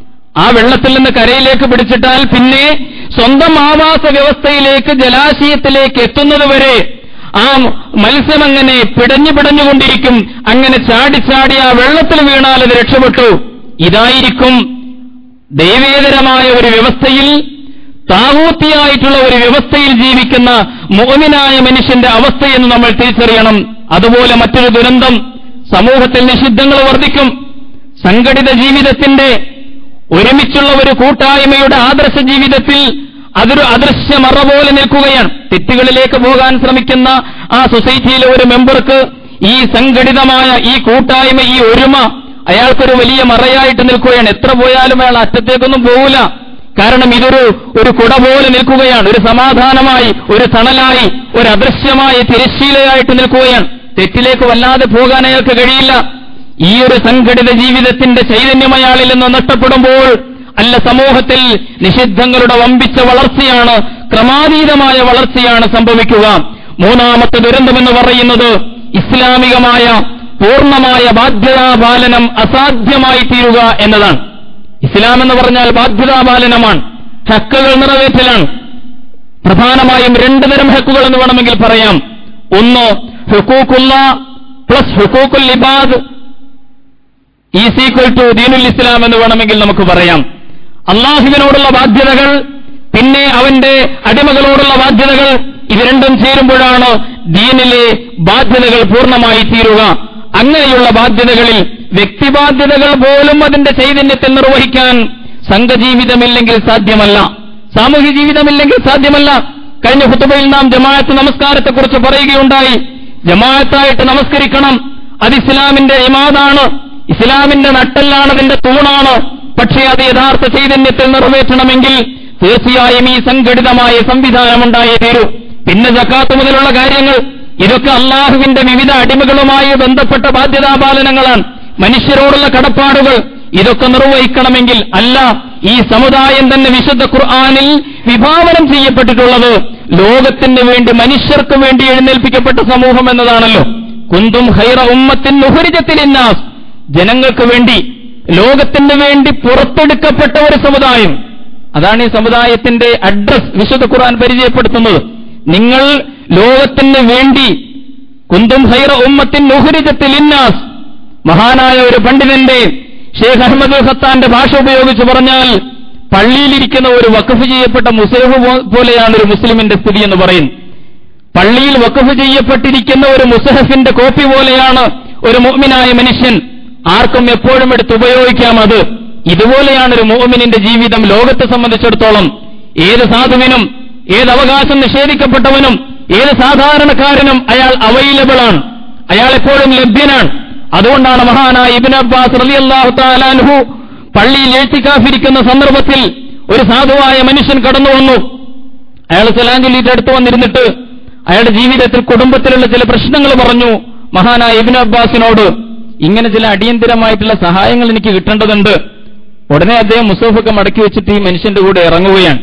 ആ വെള്ളത്തിൽ നിന്ന് കരയിലേക്ക് പിടിച്ചിട്ടാൽ പിന്നെ സ്വന്തം ആവാസ വ്യവസ്ഥയിലേക്ക് ജലാശയത്തിലേക്ക് എത്തുന്നതുവരെ ആ മത്സ്യം അങ്ങനെ പിടഞ്ഞു പിടഞ്ഞുകൊണ്ടിരിക്കും അങ്ങനെ ചാടി ചാടി ആ വെള്ളത്തിൽ വീണാൽ അത് രക്ഷപ്പെട്ടു ഇതായിരിക്കും ദൈവേതരമായ ഒരു വ്യവസ്ഥയിൽ താവൂത്തിയായിട്ടുള്ള ഒരു വ്യവസ്ഥയിൽ ജീവിക്കുന്ന മോമിനായ മനുഷ്യന്റെ അവസ്ഥയെന്ന് നമ്മൾ തിരിച്ചറിയണം അതുപോലെ മറ്റൊരു ദുരന്തം സമൂഹത്തിൽ നിഷിദ്ധങ്ങൾ വർദ്ധിക്കും സംഘടിത ജീവിതത്തിന്റെ ഒരുമിച്ചുള്ള ഒരു കൂട്ടായ്മയുടെ ആദർശ ജീവിതത്തിൽ അതൊരു അദൃശ്യ മറ പോലെ നിൽക്കുകയാണ് തെറ്റുകളിലേക്ക് പോകാൻ ശ്രമിക്കുന്ന ആ സൊസൈറ്റിയിലെ ഒരു മെമ്പർക്ക് ഈ സംഘടിതമായ ഈ കൂട്ടായ്മ ഈ ഒരുമ അയാൾക്കൊരു വലിയ മറയായിട്ട് നിൽക്കുകയാണ് എത്ര പോയാലും അയാൾ അറ്റത്തേക്കൊന്നും പോകില്ല കാരണം ഇതൊരു ഒരു കുട പോലെ നിൽക്കുകയാണ് ഒരു സമാധാനമായി ഒരു തണലായി ഒരു അദൃശ്യമായ തിരശ്ശീലയായിട്ട് നിൽക്കുകയാണ് തെറ്റിലേക്ക് വല്ലാതെ പോകാൻ അയാൾക്ക് കഴിയില്ല ഈ ഒരു സംഘടിത ജീവിതത്തിന്റെ ചൈതന്യം അയാളിൽ നിന്ന് നഷ്ടപ്പെടുമ്പോൾ അല്ല സമൂഹത്തിൽ നിഷിദ്ധങ്ങളുടെ വമ്പിച്ച വളർച്ചയാണ് ക്രമാതീതമായ വളർച്ചയാണ് സംഭവിക്കുക മൂന്നാമത്തെ ദുരന്തമെന്ന് പറയുന്നത് ഇസ്ലാമികമായ പൂർണ്ണമായ ബാധ്യതാപാലനം അസാധ്യമായി തീരുക എന്നതാണ് ഇസ്ലാം എന്ന് പറഞ്ഞാൽ ബാധ്യതാപാലനമാണ് ഹക്കുകൾ നിറവേറ്റലാണ് പ്രധാനമായും രണ്ടു തരം ഹക്കുകൾ എന്ന് വേണമെങ്കിൽ പറയാം ഒന്ന് ഹുക്കൂക്കുള്ള പ്ലസ് ഹുക്കൂക്കുൽ ഇബാദ് ഈസ് ഈക്വൽ ടു ദീനുൽ ഇസ്ലാം എന്ന് വേണമെങ്കിൽ നമുക്ക് പറയാം അള്ളാഹുവിനോടുള്ള ബാധ്യതകൾ പിന്നെ അവന്റെ അടിമകളോടുള്ള ബാധ്യതകൾ ഇത് രണ്ടും ചേരുമ്പോഴാണ് ദീനിലെ ബാധ്യതകൾ പൂർണ്ണമായി തീരുക അങ്ങനെയുള്ള ബാധ്യതകളിൽ വ്യക്തിബാധ്യതകൾ പോലും അതിന്റെ ചൈതന്യത്തിൽ നിർവഹിക്കാൻ സംഘജീവിതമില്ലെങ്കിൽ സാധ്യമല്ല സാമൂഹ്യ ജീവിതമില്ലെങ്കിൽ സാധ്യമല്ല കഴിഞ്ഞ ഹുത്തുബയിൽ നാം ജമാഅത്ത് നമസ്കാരത്തെക്കുറിച്ച് പറയുകയുണ്ടായി ജമാഅത്തായിട്ട് നമസ്കരിക്കണം അത് ഇസ്ലാമിന്റെ ഇമാദാണ് ഇസ്ലാമിന്റെ നട്ടെല്ലാണ് അതിന്റെ തൂണാണ് പക്ഷേ അത് യഥാർത്ഥ ചൈതന്യത്തിൽ നിറവേറ്റണമെങ്കിൽ തീർച്ചയായും ഈ സംഘടിതമായ സംവിധാനം ഉണ്ടായേ തീരൂ പിന്നെ ജക്കാത്ത് മുതലുള്ള കാര്യങ്ങൾ ഇതൊക്കെ അള്ളാഹുവിന്റെ വിവിധ അടിമകളുമായി ബന്ധപ്പെട്ട ബാധ്യതാപാലനങ്ങളാണ് മനുഷ്യരോടുള്ള കടപ്പാടുകൾ ഇതൊക്കെ നിർവഹിക്കണമെങ്കിൽ അല്ല ഈ സമുദായം തന്നെ വിശുദ്ധ ഖുർആാനിൽ വിഭാവനം ചെയ്യപ്പെട്ടിട്ടുള്ളത് ലോകത്തിന് വേണ്ടി മനുഷ്യർക്ക് വേണ്ടി എഴുന്നേൽപ്പിക്കപ്പെട്ട സമൂഹം എന്നതാണല്ലോ കുന്തും ഹൈറ ഉമ്മത്തിൻ ജനങ്ങൾക്ക് വേണ്ടി ലോകത്തിന് വേണ്ടി പുറത്തെടുക്കപ്പെട്ട ഒരു സമുദായം അതാണ് ഈ സമുദായത്തിന്റെ അഡ്രസ് വിശുദ്ധ ഖുർആൻ പരിചയപ്പെടുത്തുന്നത് നിങ്ങൾ ലോകത്തിന് വേണ്ടി കുന്തും ഹൈറ ഉമ്മത്തിൻ മുഹരിജത്തിൽ ഇന്നാസ് മഹാനായ ഒരു പണ്ഡിതന്റെ ഷേഖ് അഹമ്മദ് ഖത്താന്റെ ഭാഷ ഉപയോഗിച്ച് പറഞ്ഞാൽ പള്ളിയിലിരിക്കുന്ന ഒരു വഖഫ് ചെയ്യപ്പെട്ട മുസേഫ് പോലെയാണ് ഒരു മുസ്ലിമിന്റെ സ്ഥിതി എന്ന് പറയും പള്ളിയിൽ വഖഫ് ചെയ്യപ്പെട്ടിരിക്കുന്ന ഒരു മുസഹഫിന്റെ കോപ്പി പോലെയാണ് ഒരു മുഅ്മിനായ മനുഷ്യൻ ആർക്കും എപ്പോഴും എടുത്ത് ഉപയോഗിക്കാം അത് ഇതുപോലെയാണ് ഒരു മുഅ്മിനിന്റെ ജീവിതം ലോകത്തെ സംബന്ധിച്ചിടത്തോളം ഏത് സാധുവിനും ഏത് അവകാശം നിഷേധിക്കപ്പെട്ടവനും ഏത് സാധാരണക്കാരനും അയാൾ അവൈലബിൾ ആണ് അയാൾ എപ്പോഴും ലഭ്യനാണ് അതുകൊണ്ടാണ് മഹാനായ ഇബിൻ അബ്ബാസ് റളിയല്ലാഹു തആലാൻഹു പള്ളിയിൽ എഴുത്തിക്കാഫിരിക്കുന്ന സന്ദർഭത്തിൽ ഒരു സാധുവായ മനുഷ്യൻ കടന്നു വന്നു അയാൾ സലാം ചൊല്ലിയിട്ട് അടുത്ത് വന്നിരുന്നിട്ട് അയാളുടെ ജീവിതത്തിൽ കുടുംബത്തിലുള്ള ചില പ്രശ്നങ്ങൾ പറഞ്ഞു മഹാനായ ഇബിൻ അബ്ബാസിനോട് ഇങ്ങനെ ചില അടിയന്തരമായിട്ടുള്ള സഹായങ്ങൾ എനിക്ക് കിട്ടേണ്ടതുണ്ട് ഉടനെ അദ്ദേഹം മുസഫൊക്കെ മടക്കി വെച്ചിട്ട് ഈ മനുഷ്യന്റെ കൂടെ ഇറങ്ങുകയാണ്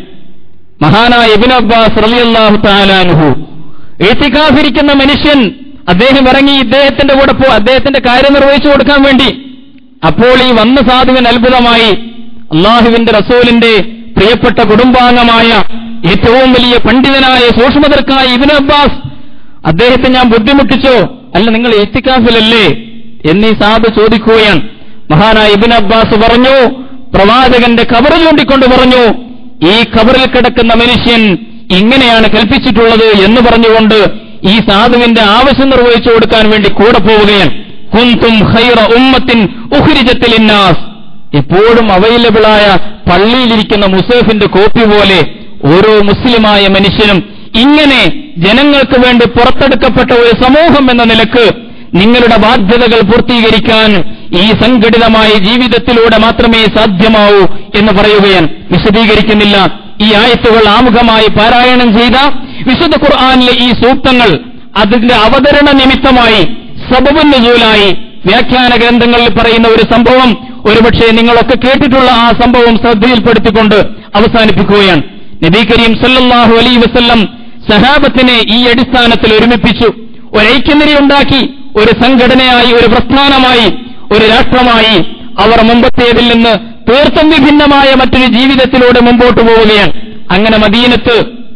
മഹാനായ ഇബിൻ അബ്ബാസ് റളിയല്ലാഹു തആലാൻഹു എഴുത്തിക്കാഫിരിക്കുന്ന മനുഷ്യൻ അദ്ദേഹം ഇറങ്ങി ഇദ്ദേഹത്തിന്റെ കൂടെ പോ അദ്ദേഹത്തിന്റെ കാര്യം നിർവഹിച്ചു കൊടുക്കാൻ വേണ്ടി അപ്പോൾ ഈ വന്ന സാധുവിന് അത്ഭുതമായി അള്ളാഹുവിന്റെ റസൂലിന്റെ പ്രിയപ്പെട്ട കുടുംബാംഗമായ ഏറ്റവും വലിയ പണ്ഡിതനായ സൂക്ഷ്മതർക്കായ ഇബിൻ അബ്ബാസ് അദ്ദേഹത്തെ ഞാൻ ബുദ്ധിമുട്ടിച്ചോ അല്ല നിങ്ങൾ എത്തിക്കാഫിലല്ലേ എന്നീ സാധു ചോദിക്കുകയാണ് മഹാനായ ഇബിൻ അബ്ബാസ് പറഞ്ഞു പ്രവാചകന്റെ കബറ് ചൂണ്ടിക്കൊണ്ട് പറഞ്ഞു ഈ കബറിൽ കിടക്കുന്ന മനുഷ്യൻ ഇങ്ങനെയാണ് കൽപ്പിച്ചിട്ടുള്ളത് എന്ന് പറഞ്ഞുകൊണ്ട് ഈ സാധുവിന്റെ ആവശ്യം നിർവഹിച്ചു കൊടുക്കാൻ വേണ്ടി കൂടെ പോവുകയാണ് കുന്തും ഹൈറ ഉമ്മത്തിൻ ഉഹ്രിജത്തിൽ ഇന്നാസ് എപ്പോഴും അവൈലബിളായ പള്ളിയിലിരിക്കുന്ന മുസേഫിന്റെ കോപ്പി പോലെ ഓരോ മുസ്ലിമായ മനുഷ്യനും ഇങ്ങനെ ജനങ്ങൾക്ക് വേണ്ടി പുറത്തെടുക്കപ്പെട്ട ഒരു സമൂഹം എന്ന നിലക്ക് നിങ്ങളുടെ ബാധ്യതകൾ പൂർത്തീകരിക്കാൻ ഈ സംഘടിതമായ ജീവിതത്തിലൂടെ മാത്രമേ സാധ്യമാവൂ എന്ന് പറയുകയാണ് വിശദീകരിക്കുന്നില്ല ഈ ആയത്തുകൾ ആമുഖമായി പാരായണം ചെയ്ത വിശുദ്ധ ഖുർആാനിലെ ഈ സൂക്തങ്ങൾ അതിന്റെ അവതരണ നിമിത്തമായി സബബുന്നുസൂലായി വ്യാഖ്യാന ഗ്രന്ഥങ്ങളിൽ പറയുന്ന ഒരു സംഭവം ഒരുപക്ഷെ നിങ്ങളൊക്കെ കേട്ടിട്ടുള്ള ആ സംഭവം ശ്രദ്ധയിൽപ്പെടുത്തിക്കൊണ്ട് അവസാനിപ്പിക്കുകയാണ് നബി കരീം സല്ലല്ലാഹു അലൈ വസല്ലം സഹാബത്തിനെ ഈ അടിസ്ഥാനത്തിൽ ഒരുമിപ്പിച്ചു ഒരൈക്യനിര ഉണ്ടാക്കി ഒരു സംഘടനയായി ഒരു പ്രസ്ഥാനമായി ഒരു രാഷ്ട്രമായി അവർ മുമ്പത്തേതിൽ നിന്ന് തീർത്തും വിഭിന്നമായ മറ്റൊരു ജീവിതത്തിലൂടെ മുമ്പോട്ട് പോവുകയാണ് അങ്ങനെ മദീനത്ത്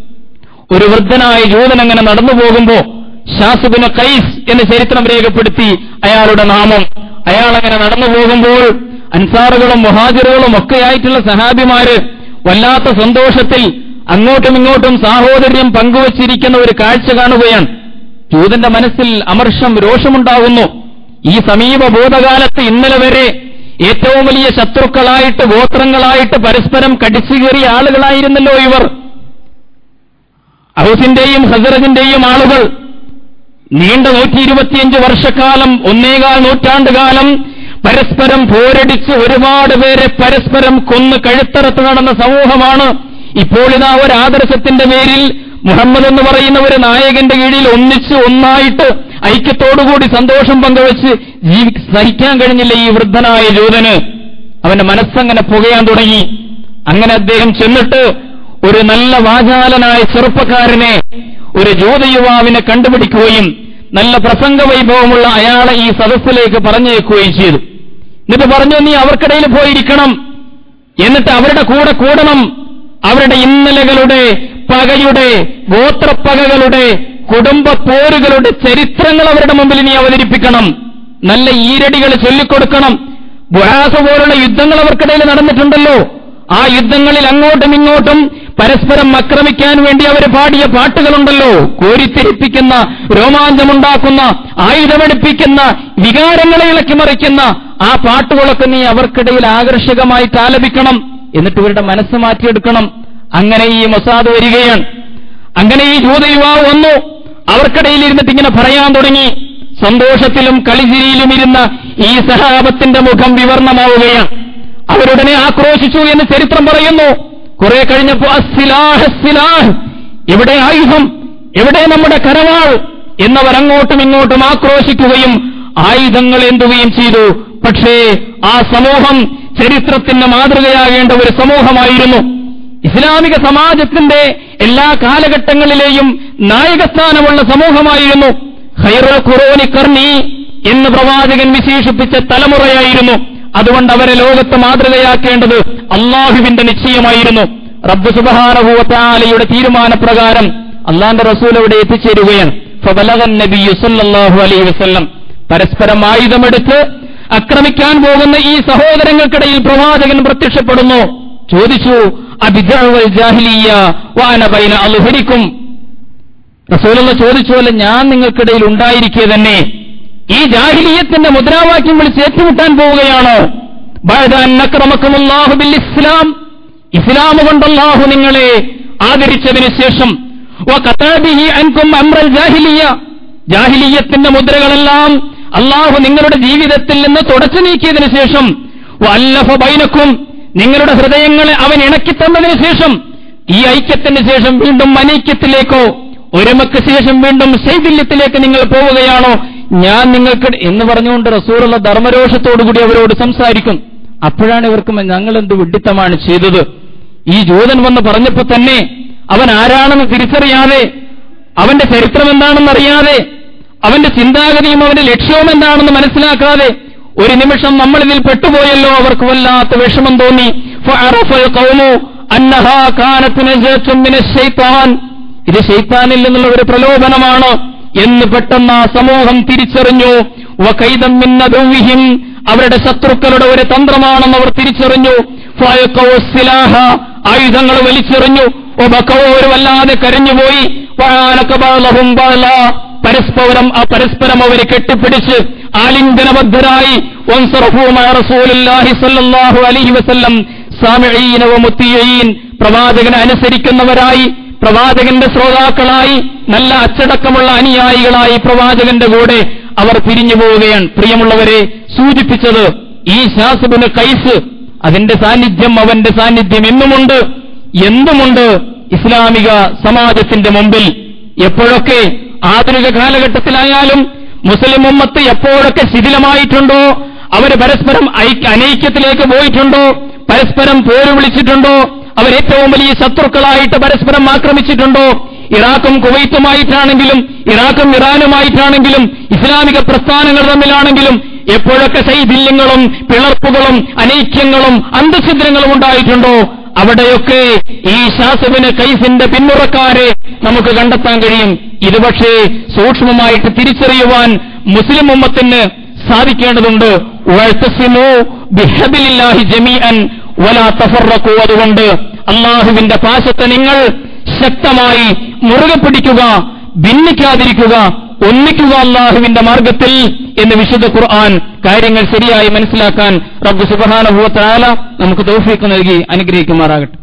ഒരു വൃദ്ധനായ ജൂതൻ അങ്ങനെ നടന്നു പോകുമ്പോ ഷാസുബിന് കൈസ് എന്ന് ചരിത്രം രേഖപ്പെടുത്തി അയാളുടെ നാമം അയാൾ അങ്ങനെ നടന്നു പോകുമ്പോൾ അൻസാറുകളും മുഹാജിറുകളും ഒക്കെയായിട്ടുള്ള സഹാബിമാര് വല്ലാത്ത സന്തോഷത്തിൽ അങ്ങോട്ടും ഇങ്ങോട്ടും സാഹോദര്യം പങ്കുവച്ചിരിക്കുന്ന ഒരു കാഴ്ച കാണുകയാണ് ജൂതന്റെ മനസ്സിൽ അമർഷം രോഷമുണ്ടാകുന്നു ഈ സമീപ ഭൂതകാലത്ത് ഇന്നലെ വരെ ഏറ്റവും വലിയ ശത്രുക്കളായിട്ട് ഗോത്രങ്ങളായിട്ട് പരസ്പരം കടിച്ചു കയറിയ ആളുകളായിരുന്നല്ലോ ഇവർ ഔസിന്റെയും ഹസറജിന്റെയും ആളുകൾ നീണ്ട നൂറ്റി ഇരുപത്തിയഞ്ച് വർഷക്കാലം ഒന്നേകാൽ നൂറ്റാണ്ട് കാലം പരസ്പരം പോരടിച്ച് ഒരുപാട് പേരെ പരസ്പരം കൊന്ന് കഴുത്തറത്ത് നടന്ന സമൂഹമാണ് ഇപ്പോൾ ഇതാ ഒരു ആദർശത്തിന്റെ പേരിൽ മുഹമ്മദ് എന്ന് പറയുന്ന ഒരു നായകന്റെ കീഴിൽ ഒന്നിച്ച് ഒന്നായിട്ട് ഐക്യത്തോടുകൂടി സന്തോഷം പങ്കുവച്ച് ജീവി സഹിക്കാൻ കഴിഞ്ഞില്ല ഈ വൃദ്ധനായ ജൂതന് അവന്റെ മനസ്സങ്ങനെ പുകയാൻ തുടങ്ങി അങ്ങനെ അദ്ദേഹം ചെന്നിട്ട് ഒരു നല്ല വാചാലനായ ചെറുപ്പക്കാരനെ ഒരു ജൂതയുവാവിനെ കണ്ടുപിടിക്കുകയും നല്ല പ്രസംഗ വൈഭവമുള്ള അയാളെ ഈ സദസ്സിലേക്ക് പറഞ്ഞേക്കുകയും ചെയ്തു എന്നിട്ട് പറഞ്ഞു നീ അവർക്കിടയിൽ പോയിരിക്കണം എന്നിട്ട് അവരുടെ കൂടെ കൂടണം അവരുടെ ഇന്നലകളുടെ പകയുടെ ഗോത്രപ്പകകളുടെ കുടുംബ പോരുകളുടെ ചരിത്രങ്ങൾ അവരുടെ മുമ്പിൽ നീ അവതരിപ്പിക്കണം നല്ല ഈരടികൾ ചൊല്ലിക്കൊടുക്കണം ബുഹാസ പോലുള്ള യുദ്ധങ്ങൾ അവർക്കിടയിൽ നടന്നിട്ടുണ്ടല്ലോ ആ യുദ്ധങ്ങളിൽ അങ്ങോട്ടും ഇങ്ങോട്ടും പരസ്പരം ആക്രമിക്കാൻ വേണ്ടി അവർ പാടിയ പാട്ടുകളുണ്ടല്ലോ കോരിത്തിരിപ്പിക്കുന്ന രോമാഞ്ചമുണ്ടാക്കുന്ന ആയുധമെടുപ്പിക്കുന്ന വികാരങ്ങളെ ഇളക്കിമറിക്കുന്ന ആ പാട്ടുകളൊക്കെ നീ അവർക്കിടയിൽ ആകർഷകമായിട്ട് ആലപിക്കണം എന്നിട്ട് ഇവരുടെ മനസ്സ് മാറ്റിയെടുക്കണം അങ്ങനെ ഈ മൊസാദ് വരികയാണ് അങ്ങനെ ഈ ജൂതയുവാവ് വന്നു അവർക്കിടയിൽ ഇരുന്നിട്ട് ഇങ്ങനെ പറയാൻ തുടങ്ങി സന്തോഷത്തിലും കളിചിരിയിലും ഇരുന്ന ഈ സഹാബത്തിന്റെ മുഖം വിവർണമാവുകയാണ് അവരുടനെ ആക്രോശിച്ചു എന്ന് ചരിത്രം പറയുന്നു കുറെ കഴിഞ്ഞപ്പോ അസ്സിലാഹ് അസ്സിലാഹ് എവിടെ ആയുധം എവിടെ നമ്മുടെ കരവാൾ എന്നവർ അങ്ങോട്ടും ഇങ്ങോട്ടും ആക്രോശിക്കുകയും ആയുധങ്ങൾ എന്തുകയും ചെയ്തു പക്ഷേ ആ സമൂഹം ചരിത്രത്തിന്റെ മാതൃകയാകേണ്ട ഒരു സമൂഹമായിരുന്നു ഇസ്ലാമിക സമാജത്തിന്റെ എല്ലാ കാലഘട്ടങ്ങളിലെയും നായകസ്ഥാനമുള്ള സമൂഹമായിരുന്നു ഖൈറുൽ ഖുറോനി കർണി എന്ന് പ്രവാചകൻ വിശേഷിപ്പിച്ച തലമുറയായിരുന്നു അതുകൊണ്ട് അവരെ ലോകത്ത് മാതൃകയാക്കേണ്ടത് അള്ളാഹുവിന്റെ നിശ്ചയമായിരുന്നു റബ്ബ് സുബഹാനഹുവത്താലയുടെ തീരുമാനപ്രകാരം അള്ളാന്റെ റസൂൽ അവിടെ എത്തിച്ചേരുകയാണ് ഫബലഗൻ നബിയു സല്ലല്ലാഹു അലൈഹി വസല്ലം പരസ്പരം ആയുധമെടുത്ത് ആക്രമിക്കാൻ പോകുന്ന ഈ സഹോദരങ്ങൾക്കിടയിൽ പ്രവാചകൻ പ്രത്യക്ഷപ്പെടുന്നു ചോദിച്ചു അബിദഅവൽ ജാഹിലിയ വാന ബൈന അൽഹരിക്കും റസൂലുള്ള ചോദിച്ചു അല്ല ഞാൻ നിങ്ങൾക്കിടയിൽ ഉണ്ടായിരിക്കെ തന്നെ ഈ ജാഹിലിയത്തിന്റെ മുദ്രാവാക്യം വിളിച്ച് ഏറ്റുമുട്ടാൻ പോവുകയാണോ ബഅദഅന്നക്രമക്കുമുല്ലാഹു ബിൽ ഇസ്ലാം ഇസ്ലാം കൊണ്ട് അല്ലാഹു നിങ്ങളെ ആദരിച്ചതിന് ശേഷം വഖതാബിഹി അൻകും അംറൽ ജാഹിലിയ ജാഹിലിയത്തിന്റെ മുദ്രകളെല്ലാം അള്ളാഹു നിങ്ങളുടെ ജീവിതത്തിൽ നിന്ന് തുടച്ചു നീക്കിയതിനു ശേഷം വല്ലഫ ബൈനക്കും നിങ്ങളുടെ ഹൃദയങ്ങളെ അവൻ ഇണക്കി തന്നതിന് ശേഷം ഈ ഐക്യത്തിന് ശേഷം വീണ്ടും അനൈക്യത്തിലേക്കോ ഒരുമക്ക് ശേഷം വീണ്ടും ശൈഥില്യത്തിലേക്ക് നിങ്ങൾ പോവുകയാണോ ഞാൻ നിങ്ങൾക്ക് എന്ന് പറഞ്ഞുകൊണ്ട് റസൂറുള്ള ധർമ്മരോഷത്തോടുകൂടി അവരോട് സംസാരിക്കും അപ്പോഴാണ് ഇവർക്ക് ഞങ്ങൾ എന്ത് വിഡിത്തമാണ് ചെയ്തത് ഈ ജൂതൻ വന്ന് പറഞ്ഞപ്പോ തന്നെ അവൻ ആരാണെന്ന് തിരിച്ചറിയാതെ അവന്റെ ചരിത്രം എന്താണെന്ന് അറിയാതെ അവന്റെ ചിന്താഗതിയും അവന്റെ ലക്ഷ്യവും എന്താണെന്ന് മനസ്സിലാക്കാതെ ഒരു നിമിഷം നമ്മൾ ഇതിൽ പെട്ടുപോയല്ലോ അവർക്ക് വല്ലാത്ത വിഷമം തോന്നി ഫഅറഫൽ ഖൗമു അന്നഹാ കാനത്ത് നജാത്തും മിനശ് ശൈത്താൻ ഇത് ശൈത്താനിൽ നിന്നുള്ള ഒരു പ്രലോഭനമാണ് എന്ന് പെട്ടെന്ന് ആ സമൂഹം തിരിച്ചറിഞ്ഞു വകൈദം മിൻ അദുവ്വിഹിം അവരുടെ ശത്രുക്കളുടെ ഒരു തന്ത്രമാണെന്ന് അവർ തിരിച്ചറിഞ്ഞു ഫയഖൗ സിലാഹ ആയുധങ്ങൾ വലിച്ചെറിഞ്ഞു ഒബക്കോ ഒരു വല്ലാതെ കരഞ്ഞുപോയി വആനകബലഹും ബഅല പരസ്പരം ആ പരസ്പരം അവരെ കെട്ടിപ്പിടിച്ച് ആലിംഗനബദ്ധരായി വൻസറഫൂ മഅ റസൂലില്ലാഹി സ്വല്ലല്ലാഹു അലൈഹി വസല്ലം സാമിഈന വമുത്തിയീൻ പ്രവാചകനെ അനുസരിക്കുന്നവരായി പ്രവാചകന്റെ ശ്രോതാക്കളായി നല്ല അച്ചടക്കമുള്ള അനുയായികളായി പ്രവാചകന്റെ കൂടെ അവർ പിരിഞ്ഞു പോവുകയാണ് പ്രിയമുള്ളവരെ സൂചിപ്പിച്ചത് ഈ ശാസുബിന് കൈസ് അതിന്റെ സാന്നിധ്യം അവന്റെ സാന്നിധ്യം എന്നുമുണ്ട് എന്തുമുണ്ട് ഇസ്ലാമിക സമാജത്തിന്റെ മുമ്പിൽ എപ്പോഴൊക്കെ ആധുനിക കാലഘട്ടത്തിലായാലും മുസ്ലിം ഉമ്മത്ത് എപ്പോഴൊക്കെ ശിഥിലമായിട്ടുണ്ടോ അവര് പരസ്പരം ഐക്യ അനൈക്യത്തിലേക്ക് പോയിട്ടുണ്ടോ പരസ്പരം പോര് വിളിച്ചിട്ടുണ്ടോ അവരേറ്റവും വലിയ ശത്രുക്കളായിട്ട് പരസ്പരം ആക്രമിച്ചിട്ടുണ്ടോ ഇറാഖും കുവൈത്തുമായിട്ടാണെങ്കിലും ഇറാഖും ഇറാനുമായിട്ടാണെങ്കിലും ഇസ്ലാമിക പ്രസ്ഥാനങ്ങൾ തമ്മിലാണെങ്കിലും എപ്പോഴൊക്കെ ശൈഥില്യങ്ങളും പിളർപ്പുകളും അനൈക്യങ്ങളും അന്തഛിദ്രങ്ങളും ഉണ്ടായിട്ടുണ്ടോ അവിടെയൊക്കെ ഈ ശാസവിന് കൈഫിന്റെ പിന്മുറക്കാരെ നമുക്ക് കണ്ടെത്താൻ കഴിയും ഇത് പക്ഷേ സൂക്ഷ്മമായിട്ട് തിരിച്ചറിയുവാൻ മുസ്ലിം ഉമ്മത്തിന് സാധിക്കേണ്ടതുണ്ട് വഴത്തസിമോ ബിഹബിലില്ലാഹി ജമീഅൻ വലാ തഫറക്കു അതുകൊണ്ട് അള്ളാഹുവിന്റെ പാശത്തെ നിങ്ങൾ ശക്തമായി മുറുകെ പിടിക്കുക ഭിന്നിക്കാതിരിക്കുക ഒന്നിക്കുക അള്ളാഹുവിന്റെ മാർഗത്തിൽ എന്ന് വിശുദ്ധ ഖുർആൻ കാര്യങ്ങൾ ശരിയായി മനസ്സിലാക്കാൻ റബ്ബ് സുബഹാനുഭവത്താല നമുക്ക് തൗഫീക്ക് നൽകി അനുഗ്രഹിക്കുമാറാകട്ടെ